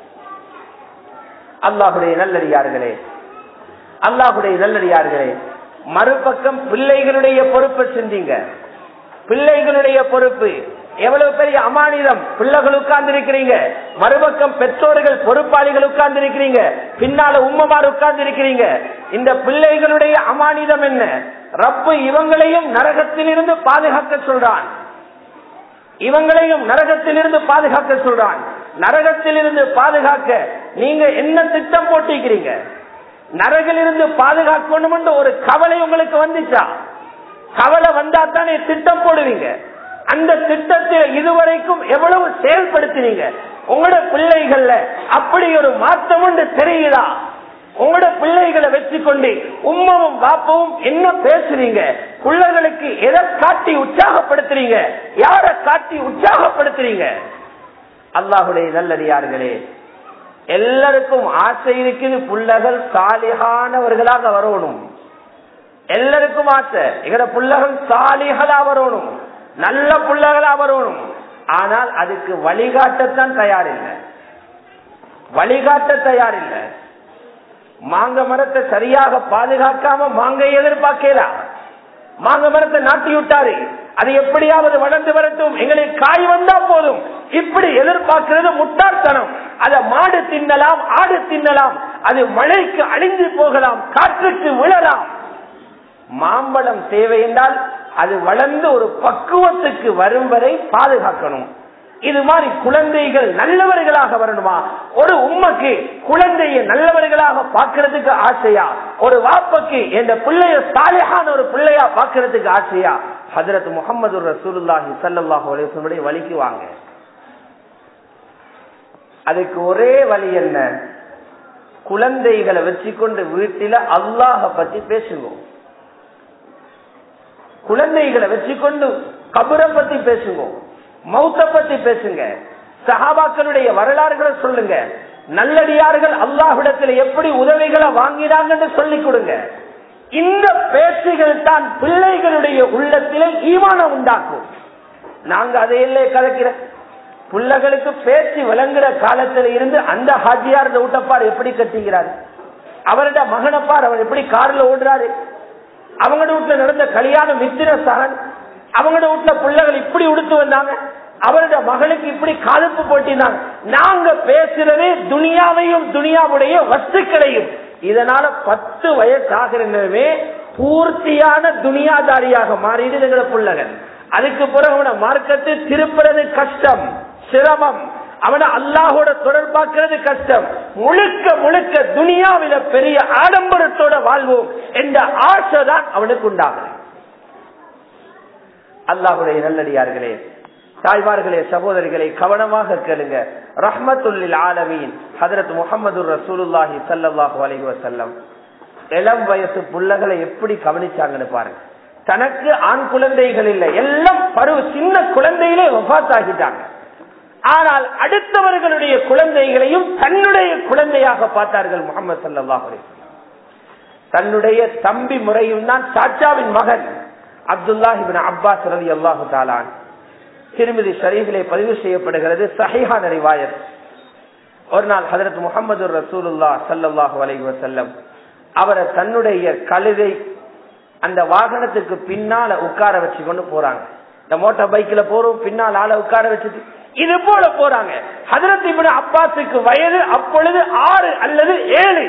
அல்லாஹுடைய நல்லடியார்களே அல்லாஹுடைய நல்லடியார்களே மறுபக்கம் பிள்ளைகளுடைய பொறுப்பை சிந்திங்க பிள்ளைகளுடைய பொறுப்பு எவ்வளவு பெரிய அமானிதம் பிள்ளைகள் உட்கார்ந்து இருக்கிறீங்க மறுபக்கம் பெற்றோர்கள் பொறுப்பாளிகள் உட்கார்ந்து இருக்கிறீங்க பின்னால உம்மமார் உட்கார்ந்து இருக்கிறீங்க இந்த பிள்ளைகளுடைய அமானிதம் என்ன ரப்பு இவங்களையும் நரகத்திலிருந்து பாதுகாக்க சொல்றான் இவங்களையும் நரகத்திலிருந்து பாதுகாக்க சொல்றான் நரகத்திலிருந்து பாதுகாக்க நீங்க என்ன திட்டம் போட்டிருக்கிறீங்க நரகிலிருந்து பாதுகாக்கணும் என்ற ஒரு கவலை உங்களுக்கு வந்துச்சா கவலை வந்தா தானே திட்டம் போடுவீங்க அந்த திட்டத்தில் இதுவரைக்கும் எவ்வளவு செயல்படுத்தினீங்க உங்களோட பிள்ளைகள்ல அப்படி ஒரு மாற்றம் ஒன்று தெரியுதா உங்களோட பிள்ளைகளை வச்சு கொண்டு உம்மவும் பாப்பவும் என்ன பேசுறீங்க பிள்ளைகளுக்கு எதை காட்டி உற்சாகப்படுத்துறீங்க யார காட்டி உற்சாகப்படுத்துறீங்க அல்லாஹுடைய நல்லடியார்களே எல்லாருக்கும் ஆசை இருக்குது புள்ளகள் சாலிகானவர்களாக வரணும் எல்லாருக்கும் ஆசை எங்கட புள்ளகள் சாலிகளா வரணும் நல்ல புள்ளகளா வரணும் ஆனால் அதுக்கு வழிகாட்டத்தான் தயாரில்லை வழிகாட்ட தயாரில்லை மாங்க மரத்தை சரியாக பாதுகாக்காம மாங்க எதிர்பார்க்கலாம் மாங்க மரத்தை நாட்டி விட்டாரு அது எப்படியாவது வளர்ந்து வரட்டும் எங்களுக்கு காய் வந்தா போதும் இப்படி எதிர்பார்க்கிறது முட்டாள்தனம் அத மாடு தின்னலாம் ஆடு தின்னலாம் அது மழைக்கு அழிஞ்சு போகலாம் காற்றுக்கு விழலாம் மாம்பழம் தேவை என்றால் அது வளர்ந்து ஒரு பக்குவத்துக்கு வரும் வரை பாதுகாக்கணும் இது மாதிரி குழந்தைகள் நல்லவர்களாக வரணுமா ஒரு உண்மைக்கு குழந்தைய நல்லவர்களாக பார்க்கறதுக்கு ஆசையா ஒரு வாப்பக்கு என்ற பிள்ளைய சாலையான ஒரு பிள்ளையா பார்க்கறதுக்கு ஆசையா ஹதரத் முகமது ரசூலுல்லாஹி சல்லாஹூ அலிஸ்வனுடைய வழிக்கு வாங்க அதுக்கு ஒரே வழி என்ன குழந்தைகளை வச்சுக்கொண்டு வீட்டில அல்லாஹ பத்தி பேசுவோம் குழந்தைகளை வச்சுக்கொண்டு கபரை பத்தி பேசுவோம் மௌத்த பத்தி பேசுங்க சஹாபாக்களுடைய வரலாறுகளை சொல்லுங்க நல்லடியார்கள் அல்லாஹிடத்தில் எப்படி உதவிகளை வாங்கினாங்கன்னு சொல்லிக் கொடுங்க இந்த பேச்சுகள் தான் பிள்ளைகளுடைய உள்ளத்திலே ஈமானம் உண்டாக்கும் நாங்க அதையிலே கலக்கிற பிள்ளைகளுக்கு பேச்சு விளங்குற காலத்துல இருந்து அந்த ஹாஜியார் ஊட்டப்பார் எப்படி கட்டிக்கிறாரு அவரோட மகனப்பார் அவர் எப்படி கார்ல ஓடுறாரு அவங்களோட வீட்டுல நடந்த கல்யாணம் மித்திர சகன் அவங்களோட வீட்டுல பிள்ளைகள் இப்படி உடுத்து வந்தாங்க அவரோட மகளுக்கு இப்படி காலுப்பு போட்டிருந்தாங்க நாங்க பேசுறதே துனியாவையும் துனியாவுடைய வஸ்துக்களையும் இதனால பத்து வயசாகிறவே பூர்த்தியான துனியாதாரியாக மாறிடுது எங்களோட பிள்ளைகள் அதுக்கு பிறகு அவனை மார்க்கத்தை திருப்புறது கஷ்டம் சிரமம் அவனை அல்லாஹோட தொடர்பாக்குறது கஷ்டம் முழுக்க முழுக்க துனியாவில பெரிய ஆடம்பரத்தோட வாழ்வோம் என்ற ஆசை தான் அவனுக்கு உண்டாகும் அல்லாஹுடைய நல்லடியார்களே தாய்மார்களே சகோதரிகளை கவனமாக கேளுங்க ரஹ்மத்துல்லில் ஆலமீன் ஹதரத் முகமது ரசூலுல்லாஹி சல்லாஹூ அலஹி வசல்லம் இளம் வயசு புள்ளகளை எப்படி கவனிச்சாங்கன்னு பாருங்க தனக்கு ஆண் குழந்தைகள் இல்லை எல்லாம் பருவ சின்ன குழந்தையிலே ஆகிட்டாங்க ஆனால் அடுத்தவர்களுடைய குழந்தைகளையும் தன்னுடைய குழந்தையாக பார்த்தார்கள் முகமது சல்லாஹ் தன்னுடைய தம்பி முறையும் தான் சாச்சாவின் மகன் அப்துல்லாஹிபின் அப்பாஸ் ரவி அல்லாஹு தாலான் திருமதி ஷரீஃபிலே பதிவு செய்யப்படுகிறது சஹிஹா நிறைவாயர் ஒரு நாள் ஹதரத் முகமது ரசூலுல்லா சல்லாஹூ அலைஹி வசல்லம் அவரை தன்னுடைய கழுதை அந்த வாகனத்துக்கு பின்னால உட்கார வச்சு கொண்டு போறாங்க இந்த மோட்டார் பைக்ல போறோம் பின்னால் ஆளை உட்கார வச்சுட்டு இது போல போறாங்க ஹதரத் இபின் அப்பாஸுக்கு வயது அப்பொழுது ஆறு அல்லது ஏழு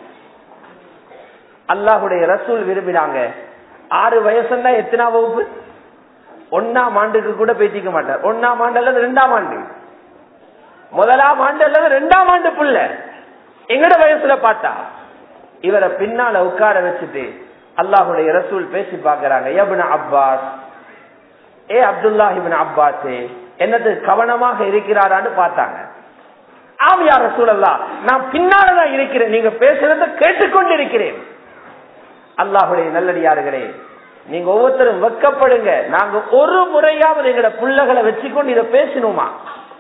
அல்லாஹுடைய ரசூல் விரும்பினாங்க ஆறு வயசுன்னா எத்தனா வகுப்பு ஒன்னாம் ஆண்டுக்கு கூட பேசிக்க மாட்டார் ஒன்னாம் ஆண்டு அல்லது ரெண்டாம் ஆண்டு முதலாம் ஆண்டு அல்லது ரெண்டாம் ஆண்டு புள்ள எங்கட வயசுல பார்த்தா இவரை பின்னால உட்கார வச்சுட்டு அல்லாஹுடைய ரசூல் பேசி பாக்குறாங்க எபுன அப்பாஸ் ஏ அப்துல்லாஹிபின் அப்பாஸே என்னது கவனமாக இருக்கிறாரான்னு பார்த்தாங்க ஆம் யார் ரசூலல்லா நான் பின்னாலதான் இருக்கிறேன் நீங்க பேசுறத கேட்டுக்கொண்டு இருக்கிறேன் அல்லாஹுடைய நல்லடியார்களே நீங்க ஒவ்வொருத்தரும் வெக்கப்படுங்க நாங்க ஒரு முறையாவது எங்கட புள்ளகளை வச்சுக்கொண்டு இதை பேசணுமா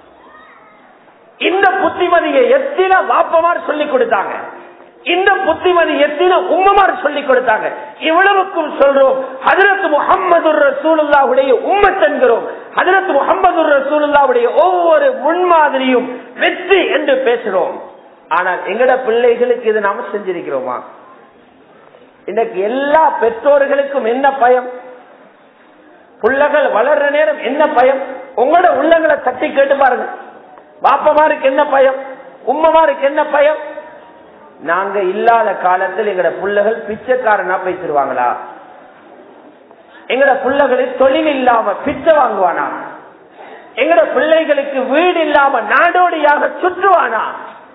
இந்த புத்திமதியை எத்தனை வாப்பமார் சொல்லி கொடுத்தாங்க இந்த புத்திமதி எத்தனை உம்மமார் சொல்லி கொடுத்தாங்க இவ்வளவுக்கும் சொல்றோம் ஹதரத் முகமது ரசூலுல்லாவுடைய உம்மத் என்கிறோம் ஹதரத் முகமது ரசூலுல்லாவுடைய ஒவ்வொரு முன்மாதிரியும் வெற்றி என்று பேசுறோம் ஆனால் எங்கட பிள்ளைகளுக்கு இது நாம செஞ்சிருக்கிறோமா இன்னைக்கு எல்லா பெற்றோர்களுக்கும் என்ன பயம் பிள்ளைகள் வளர்ற நேரம் என்ன பயம் உங்களோட உள்ளங்களை தட்டி கேட்டு பாருங்க பாப்பமாருக்கு என்ன பயம் உம்மமாருக்கு என்ன பயம் நாங்க இல்லாத காலத்தில் எங்கட பிள்ளைகள் பிச்சைக்காரனா பேசிடுவாங்களா எங்கட பிள்ளைகளுக்கு தொழில் இல்லாம பிச்சை வாங்குவானா எங்கட பிள்ளைகளுக்கு வீடு இல்லாம நாடோடியாக சுற்றுவானா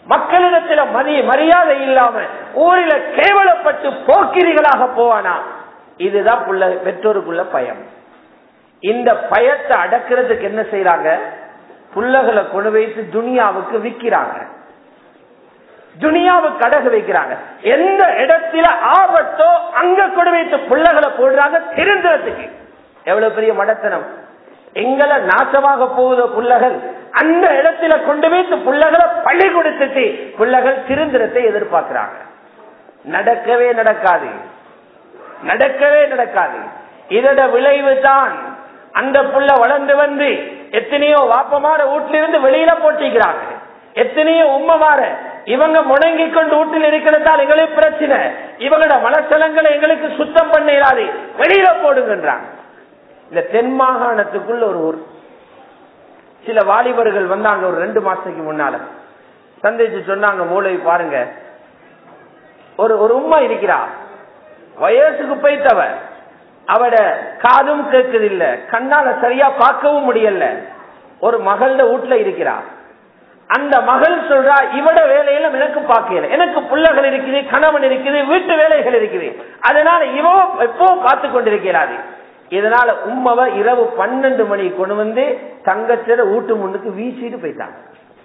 மக்களிடத்துல மதி மரியாதை இல்லாம ஊரில கேவலப்பட்டு போக்கிரிகளாக போவானா இதுதான் புள்ள பெற்றோருக்குள்ள பயம் இந்த பயத்தை அடக்கிறதுக்கு என்ன செய்யறாங்க புள்ளகளை கொண்டு வைத்து துனியாவுக்கு விக்கிறாங்க துனியாவுக்கு அடகு வைக்கிறாங்க எந்த இடத்துல ஆபத்தோ அங்க கொண்டு வைத்து புள்ளகளை போடுறாங்க திருந்துறதுக்கு எவ்வளவு பெரிய மடத்தனம் எங்களை நாசமாக போகுதோ புள்ளகள் அந்த இடத்துல கொண்டு வைத்து புள்ளகளை பழி கொடுத்துட்டு புள்ளகள் திருந்திரத்தை எதிர்பார்க்கிறாங்க நடக்கவே நடக்காது நடக்கவே நடக்காது இதோட விளைவு தான் அந்த புள்ள வளர்ந்து வந்து எத்தனையோ வாப்பமார வீட்டிலிருந்து வெளியில போட்டிக்கிறாங்க எத்தனையோ உம்மமார இவங்க முடங்கி கொண்டு வீட்டில் இருக்கிறதால் எங்களுக்கு பிரச்சனை இவங்களோட மனசலங்களை எங்களுக்கு சுத்தம் பண்ண இயலாது வெளியில போடுங்கன்றாங்க இந்த தென் மாகாணத்துக்குள்ள ஒரு ஊர் சில வாலிபர்கள் வந்தாங்க ஒரு ரெண்டு மாசத்துக்கு முன்னால சந்திச்சு சொன்னாங்க மூளை பாருங்க ஒரு ஒரு உம்மா இருக்கிறா வயசுக்கு போய்த்தவ அவட காதும் கேட்குது இல்ல கண்ணால சரியா பார்க்கவும் முடியல ஒரு மகள வீட்டுல இருக்கிறா அந்த மகள் சொல்றா இவட வேலையில எனக்கு பார்க்கல எனக்கு பிள்ளைகள் இருக்குது கணவன் இருக்குது வீட்டு வேலைகள் இருக்குது அதனால இவ எப்போ பார்த்து கொண்டிருக்கிறாரு இதனால உம்மவ இரவு பன்னெண்டு மணி கொண்டு வந்து தங்கச்சிட வீட்டு முன்னுக்கு வீசிட்டு போயிட்டாங்க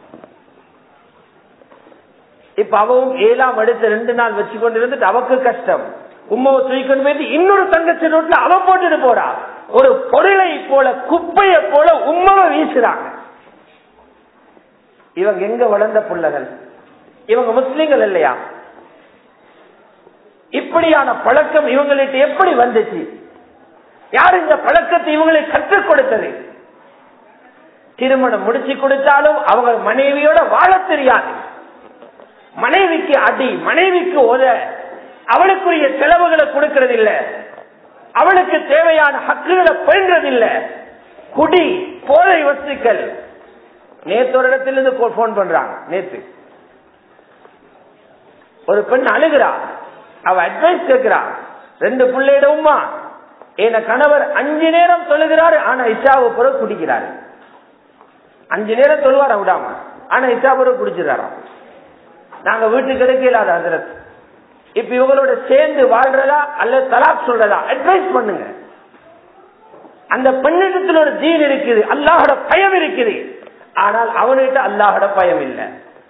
இப்ப அவவும் ஏழாம் அடுத்த ரெண்டு நாள் வச்சு கொண்டு இருந்துட்டு அவக்கு கஷ்டம் உம்மவை தூக்கிட்டு போயிட்டு இன்னொரு தங்கச்சி ரோட்ல அவ போட்டுட்டு போறா ஒரு பொருளை போல குப்பைய போல உம்மவை வீசுறாங்க இவங்க எங்க வளர்ந்த பிள்ளைகள் இவங்க முஸ்லீம்கள் இல்லையா இப்படியான பழக்கம் இவங்களுக்கு எப்படி வந்துச்சு யார் இந்த பழக்கத்தை இவங்களுக்கு கற்றுக் கொடுத்தது திருமணம் முடிச்சு கொடுத்தாலும் அவங்க மனைவியோட வாழ தெரியாது மனைவிக்கு அடி மனைவிக்கு உத அவளுக்குரிய செலவுகளை கொடுக்கறது இல்ல அவளுக்கு தேவையான ஹக்குகளை பயின்றது இல்ல குடி போதை வஸ்துக்கள் நேத்து ஒரு இடத்திலிருந்து போன் பண்றாங்க நேத்து ஒரு பெண் அழுகிறா அவ அட்வைஸ் கேட்கிறா ரெண்டு பிள்ளையிடவுமா என கணவர் அஞ்சு நேரம் தொழுகிறாரு ஆனா இஷாவை பிறகு குடிக்கிறாரு அஞ்சு நேரம் தொழுவார விடாம ஆனா இஷா பிறகு குடிச்சிடறாராம் நாங்க வீட்டுக்கு கிடைக்கலாத அதிரத் இப்ப இவங்களோட சேர்ந்து வாழ்றதா அல்லது தலாக் சொல்றதா அட்வைஸ் பண்ணுங்க அந்த பெண்ணிடத்தில் ஒரு தீன் இருக்குது அல்லாஹோட பயம் இருக்குது ஆனால் அவன்கிட்ட அல்லாஹோட பயம் இல்லை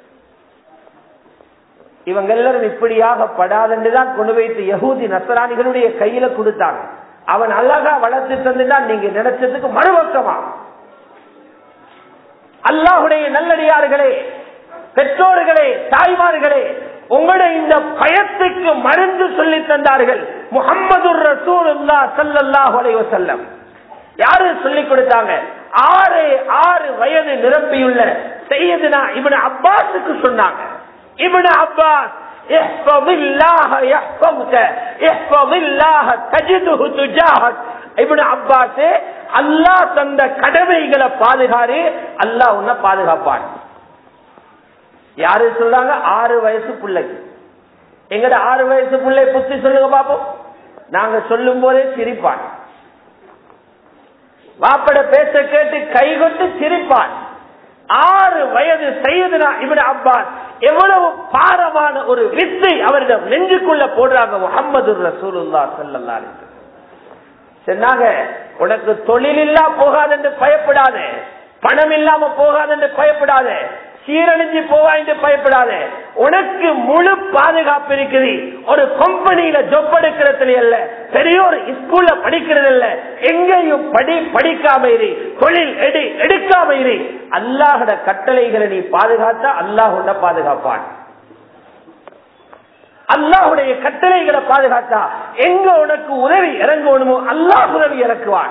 இவங்க எல்லாரும் இப்படியாக படாதென்றுதான் கொண்டு வைத்து யகூதி நசராணிகளுடைய கையில கொடுத்தாங்க அவன் அழகா வளர்த்து தந்துட்டான் நீங்க நினைச்சதுக்கு மறுபக்கமா அல்லாஹுடைய நல்லடியார்களே பெற்றோர்களே தாய்மார்களே உங்களுடைய இந்த பயத்துக்கு மருந்து சொல்லி தந்தார்கள் முகமது ரசூலுல்லா சல்லல்லாஹு அலைஹி வஸல்லம் யாரு சொல்லி கொடுத்தாங்க ஆறு ஆறு வயது நிரம்பியுள்ள செய்யதுனா இவனு அப்பாஸுக்கு சொன்னாங்க இவனு அப்பாஸ் احفظ الله يحفظك احفظ الله تجده تجاهك இவனு அப்பாஸ் அல்லாஹ் தந்த கடமைகளை பாதுகாரு அல்லாஹ் உன்னை பாதுகாப்பான் யாரு சொல்றாங்க ஆறு வயசு பிள்ளைக்கு எங்கட ஆறு வயசு பிள்ளை புத்தி சொல்லுங்க பாப்போம் நாங்க சொல்லும் போதே சிரிப்பான் வாப்பட பேச்ச கேட்டு கைகொண்டு சிரிப்பான் ஆறு வயது செய்யுதுனா இவன் அப்பாஸ் எவ்வளவு பாரமான ஒரு வித்தை அவரிடம் நெஞ்சுக்குள்ள போடுறாங்க முகமது ரசூலுல்லா சல்லல்லா சொன்னாங்க உனக்கு தொழில் இல்லா போகாது என்று பயப்படாத பணம் இல்லாம போகாது என்று பயப்படாத சீரழிஞ்சு போவா என்று பயப்படாத உனக்கு முழு பாதுகாப்பு இருக்குது ஒரு கம்பெனியில ஜொப் எடுக்கிறது அல்ல பெரிய ஒரு ஸ்கூல்ல படிக்கிறது இல்ல எங்கேயும் படி படிக்காம இரு தொழில் எடு எடுக்காம இரு அல்லாஹோட கட்டளைகளை நீ பாதுகாத்தா அல்லாஹ் உன்னை பாதுகாப்பான் அல்லாஹுடைய கட்டளைகளை பாதுகாத்தா எங்க உனக்கு உதவி இறங்கணுமோ அல்லாஹ் உதவி இறக்குவான்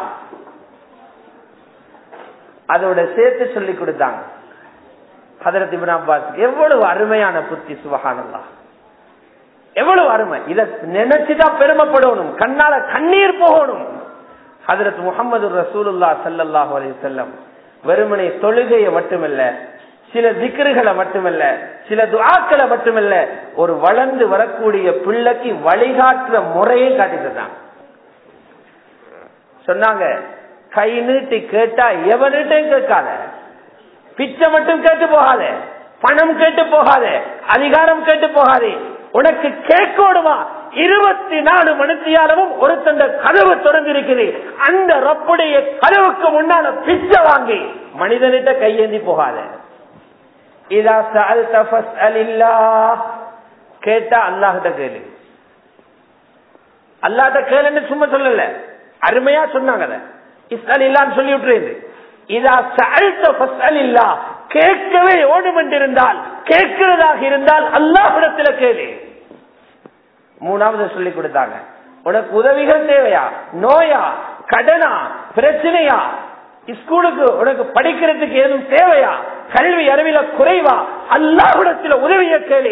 அதோட சேர்த்து சொல்லி கொடுத்தாங்க ஹதரத் இபின் அப்பாஸ் எவ்வளவு அருமையான புத்தி சுபகானல்லா எவ்வளவு அருமை இத நினைச்சுதான் பெருமைப்படணும் கண்ணால கண்ணீர் போகணும் ஹதரத் முகமது ரசூலுல்லா சல்லாஹூ அலி செல்லம் வெறுமனை தொழுகையை மட்டுமல்ல சில திக்கர்களை மட்டுமல்ல சில துவாக்களை மட்டுமல்ல ஒரு வளர்ந்து வரக்கூடிய பிள்ளைக்கு வழிகாட்டுற முறையை காட்டிட்டு சொன்னாங்க கை நீட்டி கேட்டா எவனிட்டையும் கேட்காத பிச்சை மட்டும் கேட்டு போகாத பணம் கேட்டு போகாதே அதிகாரம் கேட்டு போகாதே உனக்கு கேட்கோடுமா இருபத்தி நாலு மணித்தியாலமும் ஒருத்தண்ட கதவு திறந்திருக்குது அந்த ரப்புடைய கதவுக்கு முன்னால பிச்சை வாங்கி மனிதனிட்ட கையேந்தி போகாத இதா சஅல்த ஃபஸ்அலில்லாஹ் கேட்டா அல்லாஹ்ட்ட கேளு அல்லாஹ்ட்ட கேளுன்னு சும்மா சொல்லல அருமையா சொன்னாங்க அத இஸ்அலில்லான்னு சொல்லி விட்டுறது இதா சஅல்த ஃபஸ்அலில்லாஹ் கேட்கவே ஓடுமென்றிருந்தால் கேட்கிறதாக இருந்தால் அல்லாஹ்விடத்துல கேளு மூணாவது சொல்லி கொடுத்தாங்க உனக்கு உதவிகள் தேவையா நோயா கடனா பிரச்சனையா ஸ்கூலுக்கு உனக்கு படிக்கிறதுக்கு ஏதும் தேவையா கல்வி அறிவில குறைவா அல்லாஹ்விடத்தில் உதவிய கேளு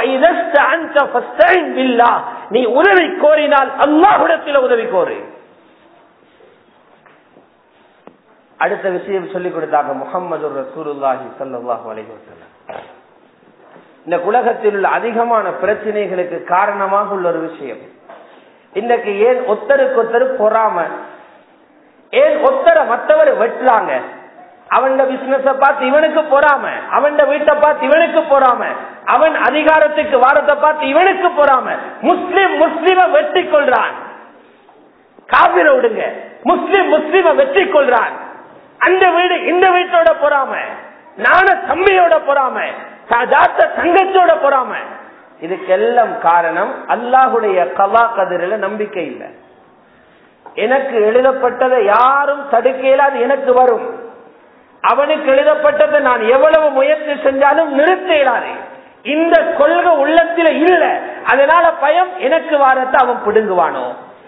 நீ உதவி கோரினால் அல்லாஹ்விடத்தில் உதவி கோரு அடுத்த விஷயம் சொல்லிக் கொடுத்தாங்க முகமது ரசூலுல்லாஹி சல்லாஹு அலைஹி வஸல்லம் இந்த உலகத்தில் உள்ள அதிகமான பிரச்சனைகளுக்கு காரணமாக உள்ள ஒரு விஷயம் இன்னைக்கு ஏன் ஒத்தருக்கு ஒத்தரு பொறாம ஏன் ஒத்தர மற்றவர் வெட்டுறாங்க அவன் பிசினஸ பார்த்து இவனுக்கு பொறாம அவன் வீட்டை பார்த்து இவனுக்கு பொறாம அவன் அதிகாரத்துக்கு வாரத்தை பார்த்து இவனுக்கு பொறாம முஸ்லிம் முஸ்லிம வெற்றி கொள்றான் காவிர விடுங்க முஸ்லிம் முஸ்லிம வெற்றி கொள்றான் அந்த வீடு இந்த வீட்டோட பொறாம நான தம்பியோட பொறாம ஜாத்த தங்கச்சோட பொறாம இதுக்கெல்லாம் காரணம் அல்லாஹுடைய கலா கதிரில நம்பிக்கை இல்லை எனக்கு எழுதப்பட்டதை யாரும் தடுக்க இயலாது எனக்கு வரும் அவனுக்கு எழுதப்பட்டதை நான் எவ்வளவு முயற்சி செஞ்சாலும் நிறுத்த இயலாது இந்த கொள்கை உள்ளத்தில இல்ல அதனால பயம் எனக்கு வாரத்தை அவன் பிடுங்குவானோ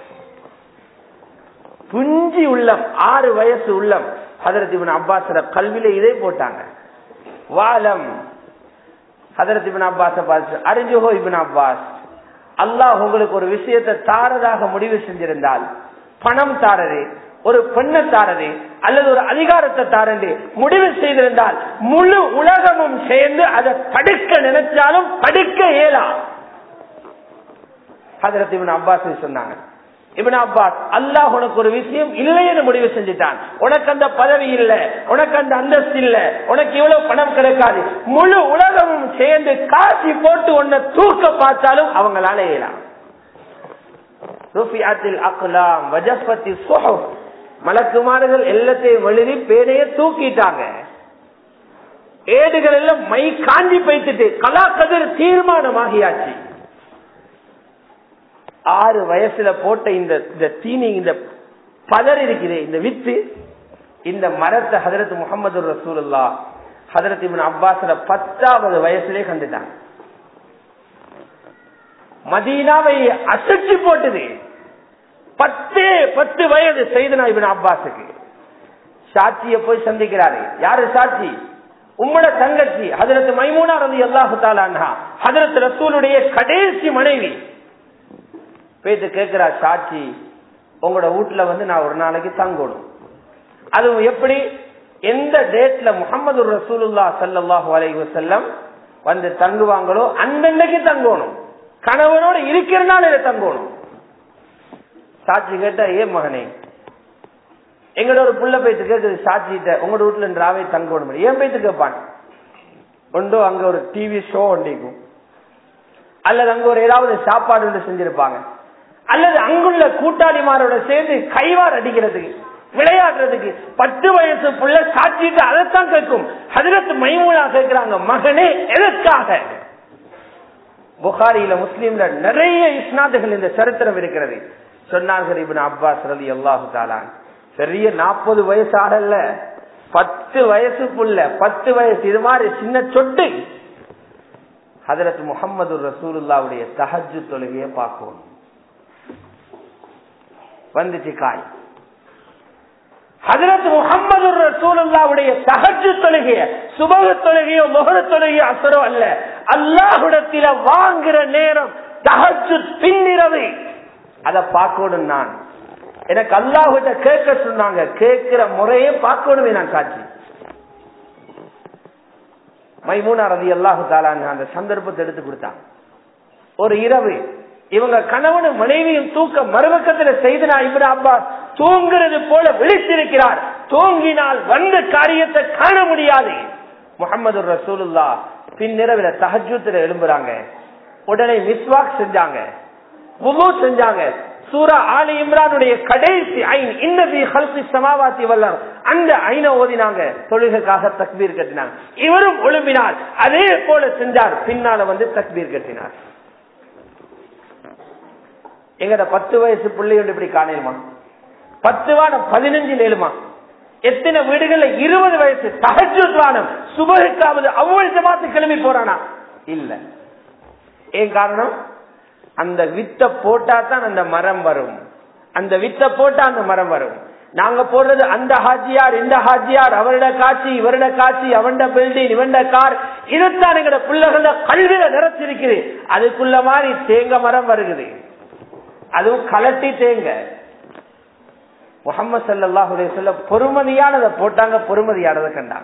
புஞ்சி உள்ளம் ஆறு வயசு உள்ளம் ஹதரத் இவன் அப்பாஸ் கல்வியில இதே போட்டாங்க வாலம் ஹதரத் இபின் அப்பாஸ் பார்த்து அறிஞ்சுகோ இபின் அப்பாஸ் அல்லாஹ் உங்களுக்கு ஒரு விஷயத்தை தாரதாக முடிவு செஞ்சிருந்தால் பணம் தாரது ஒரு பெண்ணை தாரது அல்லது ஒரு அதிகாரத்தை தாரது முடிவு செய்திருந்தால் முழு உலகமும் சேர்ந்து அதை தடுக்க நினைச்சாலும் தடுக்க இயலா ஹதரத் இபின் அப்பாஸ் சொன்னாங்க இவன் அப்பாஸ் அல்லாஹ் உனக்கு ஒரு விஷயம் இல்லைன்னு முடிவு செஞ்சுட்டான் உனக்கு அந்த பதவி இல்ல உனக்கு அந்த அந்தஸ்து இல்ல உனக்கு இவ்வளவு பணம் கிடைக்காது முழு உலகமும் சேர்ந்து காசி போட்டு உன்னை தூக்க பார்த்தாலும் அவங்களால இயலாம் அக்லாம் வஜஸ்பதி மலக்குமார்கள் எல்லாத்தையும் எழுதி பேரைய தூக்கிட்டாங்க ஏடுகள் எல்லாம் மை காஞ்சி பைத்துட்டு கலாக்கதிர் தீர்மானமாகியாச்சு ஆறு வயசுல போட்ட இந்த இந்த தீனி இந்த பதர் இருக்குது இந்த வித்து இந்த மரத்தை ஹதரத் முகமது ரசூல்லா ஹதரத் இபின் அப்பாஸ்ல பத்தாவது வயசுலே கண்டுட்டாங்க மதீனாவை அசைச்சு போட்டது பத்து பத்து வயது செய்தனா இபின் அப்பாஸுக்கு சாட்சிய போய் சந்திக்கிறாரு யாரு சாட்சி உம்மட தங்கச்சி ஹதரத் மைமூனா ரதி அல்லாஹு தாலா ஹதரத் ரசூலுடைய கடைசி மனைவி போயிட்டு கேட்கிறா சாட்சி உங்களோட வீட்டுல வந்து நான் ஒரு நாளைக்கு தங்கணும் அதுவும் எப்படி எந்த டேட்ல முகமது ரசூலுல்லா சல்லாஹூ அலைஹி வசல்லம் வந்து தங்குவாங்களோ அந்தன்னைக்கு தங்கணும் கணவனோட இருக்கிற நாள் தங்கணும் சாட்சி கேட்ட ஏன் மகனே எங்கட ஒரு புள்ள போயிட்டு கேக்குது சாட்சிட்ட உங்களோட வீட்டுல ராவே தங்கணும் ஏன் போயிட்டு கேட்பான் ஒன்றோ அங்க ஒரு டிவி ஷோ ஒண்டிக்கும் அல்லது அங்க ஒரு ஏதாவது சாப்பாடு ஒன்று செஞ்சிருப்பாங்க அல்லது அங்குள்ள கூட்டாளிமாரோட சேர்ந்து கைவார் அடிக்கிறதுக்கு விளையாடுறதுக்கு பத்து வயசு புள்ள சாட்சிட்டு அதைத்தான் கேட்கும் ஹதரத் மைமூலா கேட்கிறாங்க மகனே எதற்காக புகாரியில முஸ்லீம்ல நிறைய இஸ்னாதுகள் இந்த சரித்திரம் இருக்கிறது சொன்னார்கள் இபின் அப்பாஸ் ரதி அல்லாஹு தாலான் பெரிய நாற்பது வயசு ஆடல்ல பத்து வயசு புள்ள பத்து வயசு இது மாதிரி சின்ன சொட்டு ஹதரத் முகமது ரசூலுல்லாவுடைய தஹஜு தொழுகையை பார்க்கணும் வந்துச்சு காய் ஹதரத் முகமது ரசூலுல்லாவுடைய தகஜு தொழுகைய சுபக தொழுகையோ முகர தொழுகையோ அசரோ அல்ல அல்லாஹுடத்தில வாங்குற நேரம் தகஜு பின்னிரவு அதை பார்க்கணும் நான் எனக்கு அல்லாஹுட்ட கேட்க சொன்னாங்க கேட்கிற முறையே பார்க்கணுமே நான் காட்சி மைமூனா ரதி அல்லாஹு தாலாங்க அந்த சந்தர்ப்பத்தை எடுத்து கொடுத்தாங்க ஒரு இரவு இவங்க கணவனும் மனைவியும் தூக்க மறுபக்கத்துல செய்தனா இவன் அப்பாஸ் தூங்குறது போல விழித்திருக்கிறார் தூங்கினால் வந்த காரியத்தை காண முடியாது முகமது ரசூலுல்லா பின்னிரவில தஹஜூத்துல எழும்புறாங்க உடனே மிஸ்வாக் செஞ்சாங்க வுது செஞ்சாங்க சூரா ஆலி இம்ரானுடைய கடைசி ஐன் இன்னபி ஹல்கி சமாவாத்தி வல்லம் அந்த ஐன ஓதினாங்க தொழுகைக்காக தக்பீர் கட்டினாங்க இவரும் ஒழும்பினார் அதே போல செஞ்சார் பின்னால வந்து தக்பீர் கட்டினார் எங்கட பத்து வயசு பிள்ளையோடு இப்படி காணலுமா பத்து வானம் பதினஞ்சில் ஏழுமா எத்தனை வீடுகள்ல இருபது வயசு தகஜுவானம் சுபகுக்காவது அவ்வளவு ஜமாத்து கிளம்பி போறானா இல்ல ஏன் காரணம் அந்த வித்த போட்டா தான் அந்த மரம் வரும் அந்த வித்த போட்டா அந்த மரம் வரும் நாங்க போடுறது அந்த ஹாஜியார் இந்த ஹாஜியார் அவரோட காட்சி இவரோட காட்சி அவண்ட பில்டிங் இவண்ட கார் இதுதான் எங்கட பிள்ளைகள கல்வியில நிறைச்சிருக்குது அதுக்குள்ள மாதிரி தேங்க மரம் வருகுது அதுவும் கலட்டி தேங்க முகமது சல்லாஹுடைய சொல்ல பொறுமதியானதை போட்டாங்க பொறுமதியானதை கண்டாங்க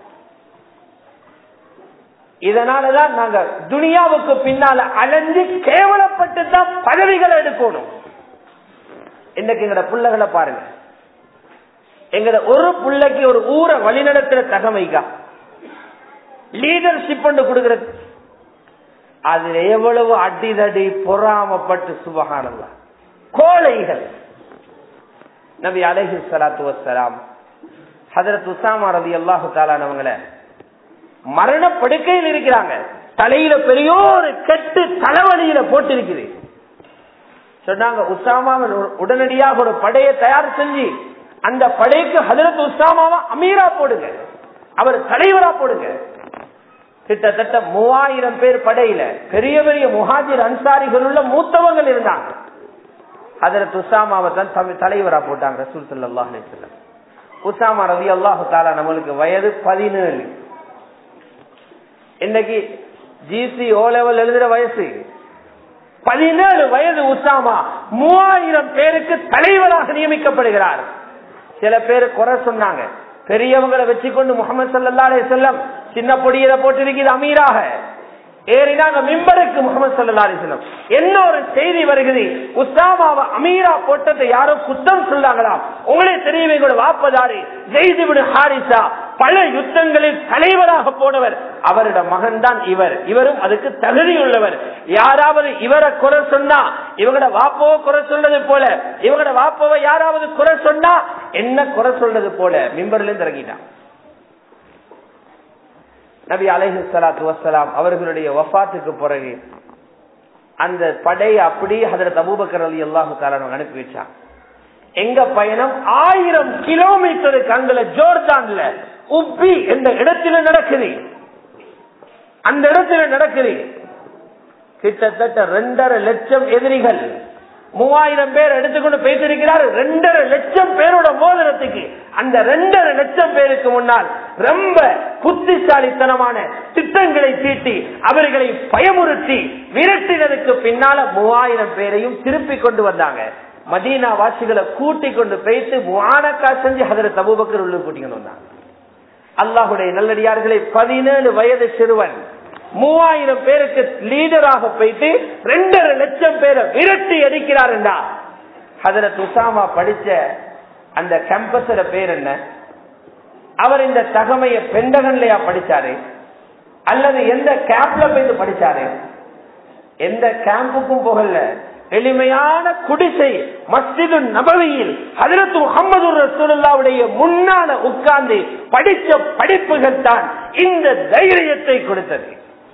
இதனாலதான் நாங்க துனியாவுக்கு பின்னால அலைஞ்சு கேவலப்பட்டு தான் பதவிகளை எடுக்கணும் இன்னைக்கு எங்கட பிள்ளைகளை பாருங்க எங்கட ஒரு பிள்ளைக்கு ஒரு ஊரை வழிநடத்துற தகமைக்கா லீடர்ஷிப் கொடுக்கிறது அதுல எவ்வளவு அடிதடி பொறாமப்பட்டு சுபகானந்தா கோழைகள் நபி அலஹி சலாத்து வசலாம் ஹதரத் உசாமா ரவி அல்லாஹு தாலானவங்களை மரண படுக்கையில் இருக்கிறாங்க தலையில பெரிய ஒரு கெட்டு தலைவலியில போட்டு இருக்குது சொன்னாங்க உசாமாவை உடனடியாக ஒரு படையை தயார் செஞ்சு அந்த படைக்கு ஹதரத் உசாமாவை அமீரா போடுங்க அவர் தலைவரா போடுங்க கிட்டத்தட்ட மூவாயிரம் பேர் படையில பெரிய பெரிய முஹாஜிர் அன்சாரிகள் உள்ள மூத்தவங்கள் இருந்தாங்க அதற்கு உசாமாவை தான் தலைவரா போட்டாங்க ரசூல் சல்லாஹ் அலிஸ்லாம் உசாமா ரவி அல்லாஹு தாலா நம்மளுக்கு வயது பதினேழு இன்னைக்கு ஜிசி ஓ லெவல் எழுதுற வயசு பதினேழு வயது உசாமா மூவாயிரம் பேருக்கு தலைவராக நியமிக்கப்படுகிறார் சில பேர் குறை சொன்னாங்க பெரியவங்களை வச்சுக்கொண்டு முகமது சல்லா அலி செல்லம் சின்ன பொடியில போட்டிருக்கிறது அமீராக ஏறினாங்க மிம்பருக்கு முகமது சல்லா அலிஸ்லம் என்ன ஒரு செய்தி வருகிறது உஸ்தாமாவை அமீரா போட்டதை யாரோ குத்தம் சொல்லாங்களாம் உங்களே தெரியும் எங்களோட வாப்பதாரி ஜெய்திபின் ஹாரிசா பல யுத்தங்களில் தலைவராக போனவர் அவரோட மகன் தான் இவர் இவரும் அதுக்கு தகுதி உள்ளவர் யாராவது இவரை குறை சொன்னா இவங்களோட வாப்பவோ குறை சொல்றது போல இவங்களோட வாப்பவ யாராவது குறை சொன்னா என்ன குறை சொல்றது போல மிம்பர்ல இருந்து இறங்கிட்டான் நபி அலைஹி சலாத்து வசலாம் அவர்களுடைய வஃபாத்துக்கு பிறகு அந்த படை அப்படி ஹதரத் அபூபக்கர் அலி அல்லாஹு தாலான அனுப்பி வச்சான் எங்க பயணம் ஆயிரம் கிலோமீட்டருக்கு அங்குல ஜோர்தான்ல உப்பி என்ற இடத்துல நடக்குது அந்த இடத்துல நடக்குது கிட்டத்தட்ட ரெண்டரை லட்சம் எதிரிகள் மூவாயிரம் பேர் எடுத்துக்கொண்டு பேசிருக்கிறார் ரெண்டரை லட்சம் பேரோட மோதிரத்துக்கு அந்த ரெண்டரை லட்சம் பேருக்கு முன்னால் ரொம்ப புத்திசாலித்தனமான திட்டங்களை தீட்டி அவர்களை பயமுறுத்தி விரட்டினதுக்கு பின்னால மூவாயிரம் பேரையும் திருப்பி கொண்டு வந்தாங்க மதீனா வாசிகளை கூட்டி கொண்டு போயிட்டு முவானக்கா செஞ்சு அதில் தபுபக்கர் உள்ள கூட்டிக்கொண்டு வந்தாங்க அல்லாஹுடைய நல்லடியார்களை பதினேழு வயது சிறுவன் மூவாயிரம் பேருக்கு லீடராக போயிட்டு ரெண்டரை லட்சம் பேரை விரட்டி அடிக்கிறார் என்றா அதுல துசாமா படிச்ச அந்த கேம்பஸோட பேர் என்ன அவர் இந்த தகமைய பெண்டகன்லயா படிச்சாரு அல்லது எந்த கேம்ப்ல போய் படிச்சாரு எந்த கேம்புக்கும் போகல எளிமையான குடிசை மஸ்ஜிது நபவியில் ஹதரத் முகமது ரசூலுல்லாவுடைய முன்னால உட்கார்ந்து படிச்ச படிப்புகள் தான் இந்த தைரியத்தை கொடுத்தது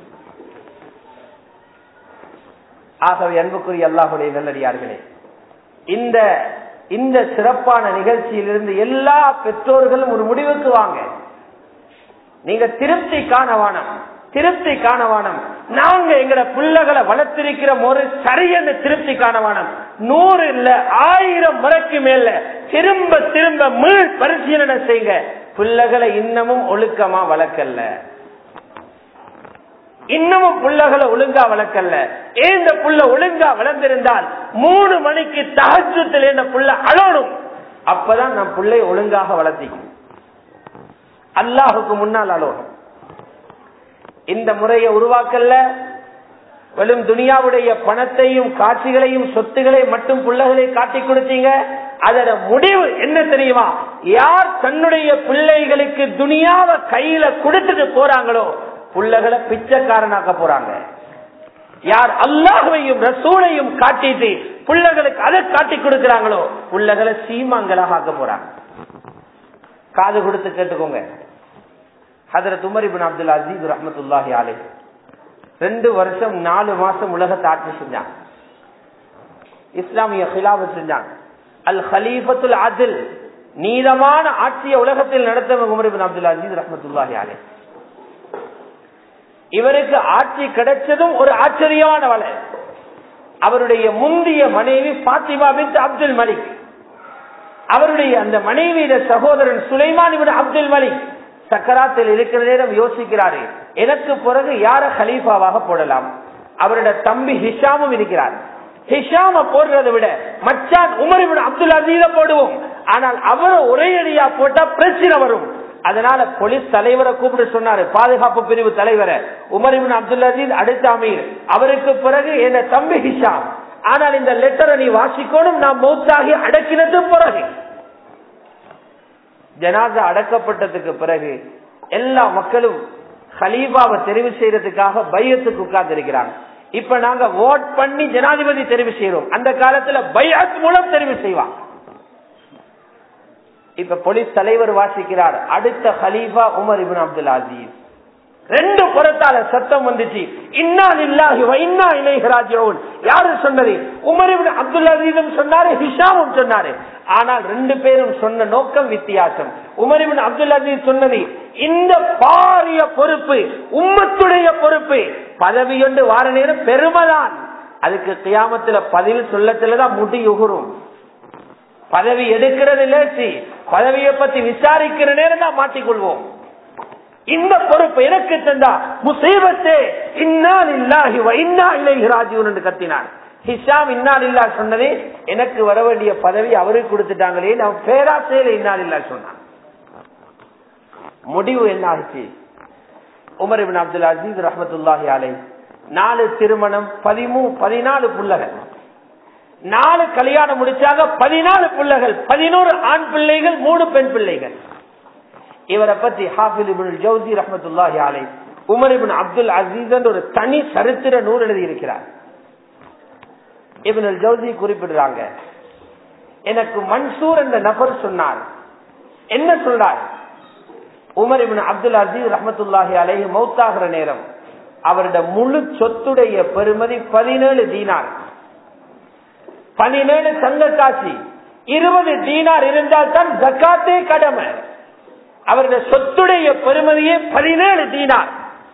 ஆகவே அன்புக்குரிய அல்லாஹுடைய நல்லடியார்களே இந்த இந்த சிறப்பான நிகழ்ச்சியிலிருந்து எல்லா பெற்றோர்களும் ஒரு முடிவுக்கு வாங்க நீங்க திருப்தி காணவானம் திருப்தி காணவானம் நாங்க எங்கட பிள்ளைகளை வளர்த்திருக்கிற ஒரு சரியன்னு திருப்தி காணவானம் நூறு இல்ல ஆயிரம் முறைக்கு மேல திரும்ப திரும்ப மீள் பரிசீலனை செய்யுங்க பிள்ளைகளை இன்னமும் ஒழுக்கமா வளர்க்கல இன்னமும் புள்ளகளை ஒழுங்கா வளர்க்கல ஏன் இந்த புள்ள ஒழுங்கா வளர்ந்திருந்தால் மூணு மணிக்கு தகச்சத்தில் இந்த புள்ள அழணும் அப்பதான் நம் பிள்ளை ஒழுங்காக வளர்த்திக்கும் அல்லாஹுக்கு முன்னால் அழணும் இந்த முறையை உருவாக்கல வெறும் துனியாவுடைய பணத்தையும் காட்சிகளையும் சொத்துக்களை மட்டும் பிள்ளைகளை காட்டி கொடுத்தீங்க அதோட முடிவு என்ன தெரியுமா யார் தன்னுடைய பிள்ளைகளுக்கு துனியாவை கையில கொடுத்துட்டு போறாங்களோ பிள்ளைகளை பிச்சைக்காரனாக்க போறாங்க யார் அல்லாஹையும் ரசூலையும் காட்டிட்டு பிள்ளைகளுக்கு அதை காட்டி கொடுக்கிறாங்களோ பிள்ளைகளை சீமாங்களாக ஆக்க போறாங்க காது கொடுத்து கேட்டுக்கோங்க ஹதரத் உமர் இபின் அப்துல் அசீஸ் ரஹமத்துல்லாஹி அலை ரெண்டு வருஷம் நாலு மாசம் உலகத்தை ஆட்சி செஞ்சாங்க இஸ்லாமிய ஹிலாபத் செஞ்சாங்க அல் ஹலீஃபத்துல் அதில் நீதமான ஆட்சிய உலகத்தில் நடத்தவங்க உமர் இபின் அப்துல் அசீஸ் ரஹமத்துல்லாஹி அலை இவருக்கு ஆட்சி கிடைச்சதும் ஒரு ஆச்சரியமான வலை அவருடைய முந்திய மனைவி பாத்திமா பின் அப்துல் மலிக் அவருடைய அந்த மனைவியிட சகோதரன் சுலைமான் இவன் அப்துல் மலிக் சக்கராத்தில் இருக்கிற நேரம் யோசிக்கிறாரு எனக்கு பிறகு யார ஹலீஃபாவாக போடலாம் அவருடைய தம்பி ஹிஷாமும் இருக்கிறார் ஹிஷாம போடுறதை விட மச்சான் உமர் இவன் அப்துல் அசீத போடுவோம் ஆனால் அவரை ஒரே அடியா போட்டா பிரச்சனை வரும் அதனால போலீஸ் தலைவரை கூப்பிட்டு சொன்னாரு பாதுகாப்பு பிரிவு தலைவரை உமர் இபின் அப்துல் அசீஸ் அடுத்த அமீர் அவருக்கு பிறகு என் தம்பி ஹிஷாம் ஆனால் இந்த லெட்டரை நீ வாசிக்கணும் நான் மௌத்தாகி அடக்கினது பிறகு ஜனாதா அடக்கப்பட்டதுக்கு பிறகு எல்லா மக்களும் ஹலீஃபாவை தெரிவு செய்யறதுக்காக பையத்துக்கு உட்கார்ந்து இருக்கிறாங்க இப்ப நாங்க ஓட் பண்ணி ஜனாதிபதி தெரிவு செய்யறோம் அந்த காலத்துல பையத் மூலம் தெரிவு செய்வாங்க இப்ப போலீஸ் தலைவர் வாசிக்கிறார் அடுத்த ஹலீஃபா உமர் இபின் அப்துல் அசீஸ் ரெண்டு புறத்தால சத்தம் வந்துச்சு இன்னா இல்லாஹி இன்னா இளைஹராஜோன் யாரு சொன்னது உமர் இபின் அப்துல் அசீதும் சொன்னாரு ஹிஷாமும் சொன்னாரு ஆனால் ரெண்டு பேரும் சொன்ன நோக்கம் வித்தியாசம் உமர் இபின் அப்துல் அசீஸ் சொன்னது இந்த பாரிய பொறுப்பு உம்மத்துடைய பொறுப்பு பதவி கொண்டு வார நேரம் பெருமைதான் அதுக்கு கியாமத்துல பதில் சொல்லத்துலதான் முடி உகுரும் பதவி எடுக்கிறது லேசி பதவியை பத்தி விசாரிக்கிற நேரம் தான் மாட்டிக்கொள்வோம் இந்த பொறுப்பு எனக்கு தந்தா முசீபத்தே இன்னால் இல்லாஹி இன்னா இளைஹராஜியூன் என்று கத்தினார் ஹிஷாம் இன்னால் இல்லா சொன்னதே எனக்கு வர வேண்டிய பதவி அவருக்கு கொடுத்துட்டாங்களே நான் பேராசையில இன்னால் இல்லா சொன்னான் முடிவு என்ன ஆச்சு உமர் இபின் அப்துல் அசீஸ் ரஹமத்துல்லாஹி அலை நாலு திருமணம் பதிமூ பதினாலு புள்ளகள் நாலு கல்யாணம் முடிச்சாங்க பதினாலு பிள்ளைகள் பதினோரு ஆண் பிள்ளைகள் மூணு பெண் பிள்ளைகள் இவரை பத்தி ஹாஃபில் இபின் ஜவுசி ரஹமத்துல்லாஹி அலை உமர் இபின் அப்துல் அசீஸ் ஒரு தனி சரித்திர நூல் எழுதி இருக்கிறார் இபின் ஜவுசி குறிப்பிடுறாங்க எனக்கு மன்சூர் என்ற நபர் சொன்னார் என்ன சொல்றார் உமர் இபின் அப்துல் அசீஸ் ரஹமத்துல்லாஹி அலைஹி மௌத்தாகிற நேரம் அவருடைய முழு சொத்துடைய பெருமதி பதினேழு தீனார் பதினேழு தங்க காட்சி இருபது தீனார் இருந்தால் தான் ஜக்காத்தே கடமை அவருடைய சொத்துடைய பெருமதியே பதினேழு தீனார்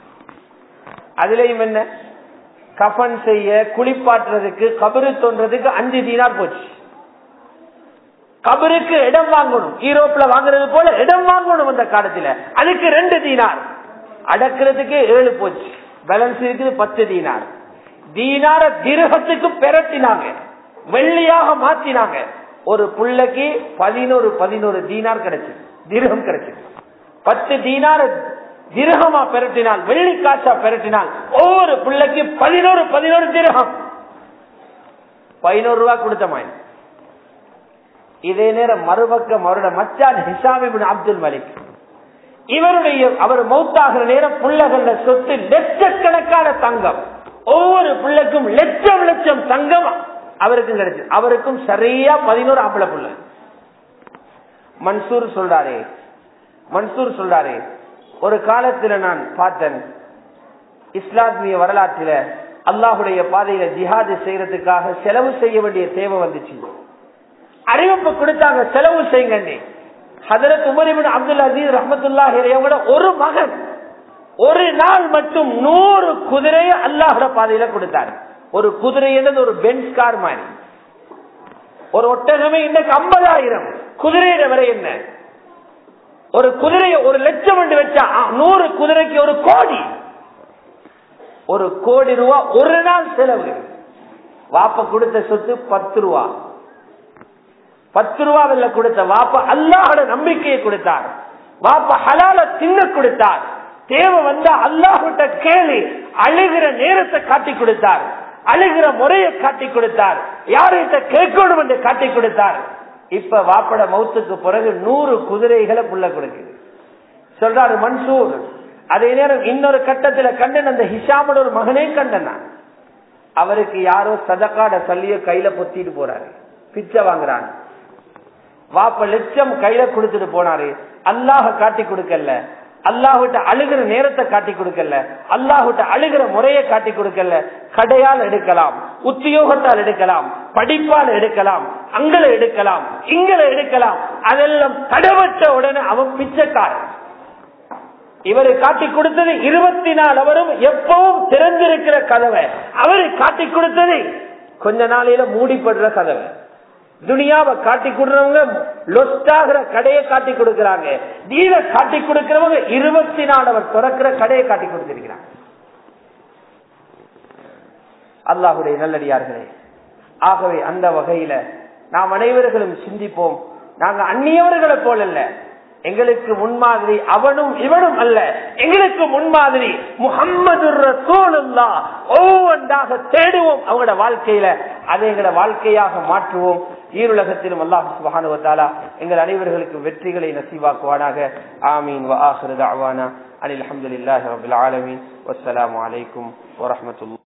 அதுலயும் என்ன கஃன் செய்ய குளிப்பாட்டுறதுக்கு கபரு தோன்றதுக்கு அஞ்சு தீனார் போச்சு கபருக்கு இடம் வாங்கணும் ஈரோப்ல வாங்குறது போல இடம் வாங்கணும் அந்த காலத்துல அதுக்கு ரெண்டு தீனார் அடக்கிறதுக்கு ஏழு போச்சு பேலன்ஸ் இருக்குது பத்து தீனார் தீனார திருகத்துக்கு பெரட்டினாங்க வெள்ளியாக மாத்தினாங்க ஒரு புள்ளைக்கு பதினோரு பதினோரு தீனார் கிடைச்சு திருகம் கிடைச்சு பத்து தீனார் திருகமா பெரட்டினால் வெள்ளி காசா பெரட்டினால் ஒவ்வொரு பிள்ளைக்கு பதினோரு பதினோரு திருகம் பதினோரு ரூபாய் கொடுத்த மாதிரி இதே நேரம் மறுபக்கம் அவருடைய மச்சான் ஹிசாமிபின் அப்துல் மலிக் இவருடைய அவர் மௌத்தாகிற நேரம் பிள்ளைகள சொத்து லட்சக்கணக்கான தங்கம் ஒவ்வொரு பிள்ளைக்கும் லட்சம் லட்சம் தங்கம் அவருக்கும் கிடைச்சு அவருக்கும் சரியா பதினோரு ஆம்பளை புள்ள மன்சூர் சொல்றாரு மன்சூர் சொல்றாரு ஒரு காலத்துல நான் பார்த்தேன் இஸ்லாமிய வரலாற்றில அல்லாஹுடைய பாதையில ஜிஹாது செய்யறதுக்காக செலவு செய்ய வேண்டிய தேவை வந்துச்சு அறிவிப்பு கொடுத்தாங்க செலவு செய்யுங்க ஹதரத் உமரிபின் அப்துல் அசீஸ் ரஹமத்துல்லா ஒரு மகன் ஒரு நாள் மட்டும் நூறு குதிரையை அல்லாஹோட பாதையில கொடுத்தாரு ஒரு குதிரை என்னது ஒரு பென்ஸ் கார் மாதிரி ஒரு ஒட்டகமே இன்னைக்கு ஐம்பதாயிரம் குதிரையிட விலை என்ன ஒரு குதிரையை ஒரு லட்சம் என்று வச்சா நூறு குதிரைக்கு ஒரு கோடி ஒரு கோடி ரூபா ஒரு நாள் செலவு வாப்ப கொடுத்த சொத்து பத்து ரூபா பத்து ரூபாவில் கொடுத்த வாப்ப அல்லாஹோட நம்பிக்கையை கொடுத்தார் வாப்ப ஹலால தின்ன கொடுத்தார் தேவை வந்தா அல்லாஹிட்ட கேளு அழுகிற நேரத்தை காட்டி கொடுத்தார் அழுகிற முறையை காட்டி கொடுத்தார் யார்கிட்ட கேட்கணும் என்று காட்டி கொடுத்தார் இப்ப வாப்பட மௌத்துக்கு பிறகு நூறு குதிரைகளை புள்ள கொடுக்குது சொல்றாரு மன்சூர் அதே நேரம் இன்னொரு கட்டத்துல கண்டன் அந்த ஹிஷாமோட ஒரு மகனே கண்டன் நான். அவருக்கு யாரோ சதக்காட சல்லிய கையில பொத்திட்டு போறாரு பிச்சை வாங்குறாங்க வாப்ப லட்சம் கையில கொடுத்துட்டு போனாரு அல்லாஹ காட்டி கொடுக்கல அல்லாஹ்விட்ட அழுகிற நேரத்தை காட்டி கொடுக்கல அல்லாஹ்விட்ட அழுகிற முறையை காட்டி கொடுக்கல கடையால் எடுக்கலாம் உத்தியோகத்தால் எடுக்கலாம் படிப்பால் எடுக்கலாம் அங்கள எடுக்கலாம் இங்கள எடுக்கலாம் அதெல்லாம் தடவட்ட உடனே அவன் பிச்சைக்காரன் இவரு காட்டி கொடுத்தது இருபத்தி நாலு அவரும் எப்பவும் திறந்திருக்கிற கதவை அவரு காட்டி கொடுத்தது கொஞ்ச நாளையில மூடிப்படுற கதவை துனியாவை காட்டி கொடுறவங்க லொஸ்டாகிற கடையை காட்டி கொடுக்கறாங்க தீன காட்டி கொடுக்கிறவங்க இருபத்தி நாலு அவர் திறக்கிற கடையை காட்டி கொடுத்திருக்கிறாங்க அல்லாஹுடைய நல்லடியார்களே ஆகவே அந்த வகையில நாம் அனைவர்களும் சிந்திப்போம் நாங்க அந்நியவர்களை போலல்ல எங்களுக்கு முன்மாதிரி அவனும் இவனும் அல்ல எங்களுக்கு முன்மாதிரி முகம்மது ரசூலுல்லா ஒவ்வொன்றாக தேடுவோம் அவங்களோட வாழ்க்கையில அதை எங்களோட வாழ்க்கையாக மாற்றுவோம் ஈருலகத்திலும் அல்லாஹ் சுபஹானுவத்தாலா எங்கள் அனைவர்களுக்கு வெற்றிகளை நசீவாக்குவானாக ஆமீன் வ ஆஹிரு தஅவானா அனில் அல்ஹம்துலில்லாஹி ரப்பில் ஆலமீன் வஸ்ஸலாமு அலைக்கும் வரஹ்மத்துல்லாஹி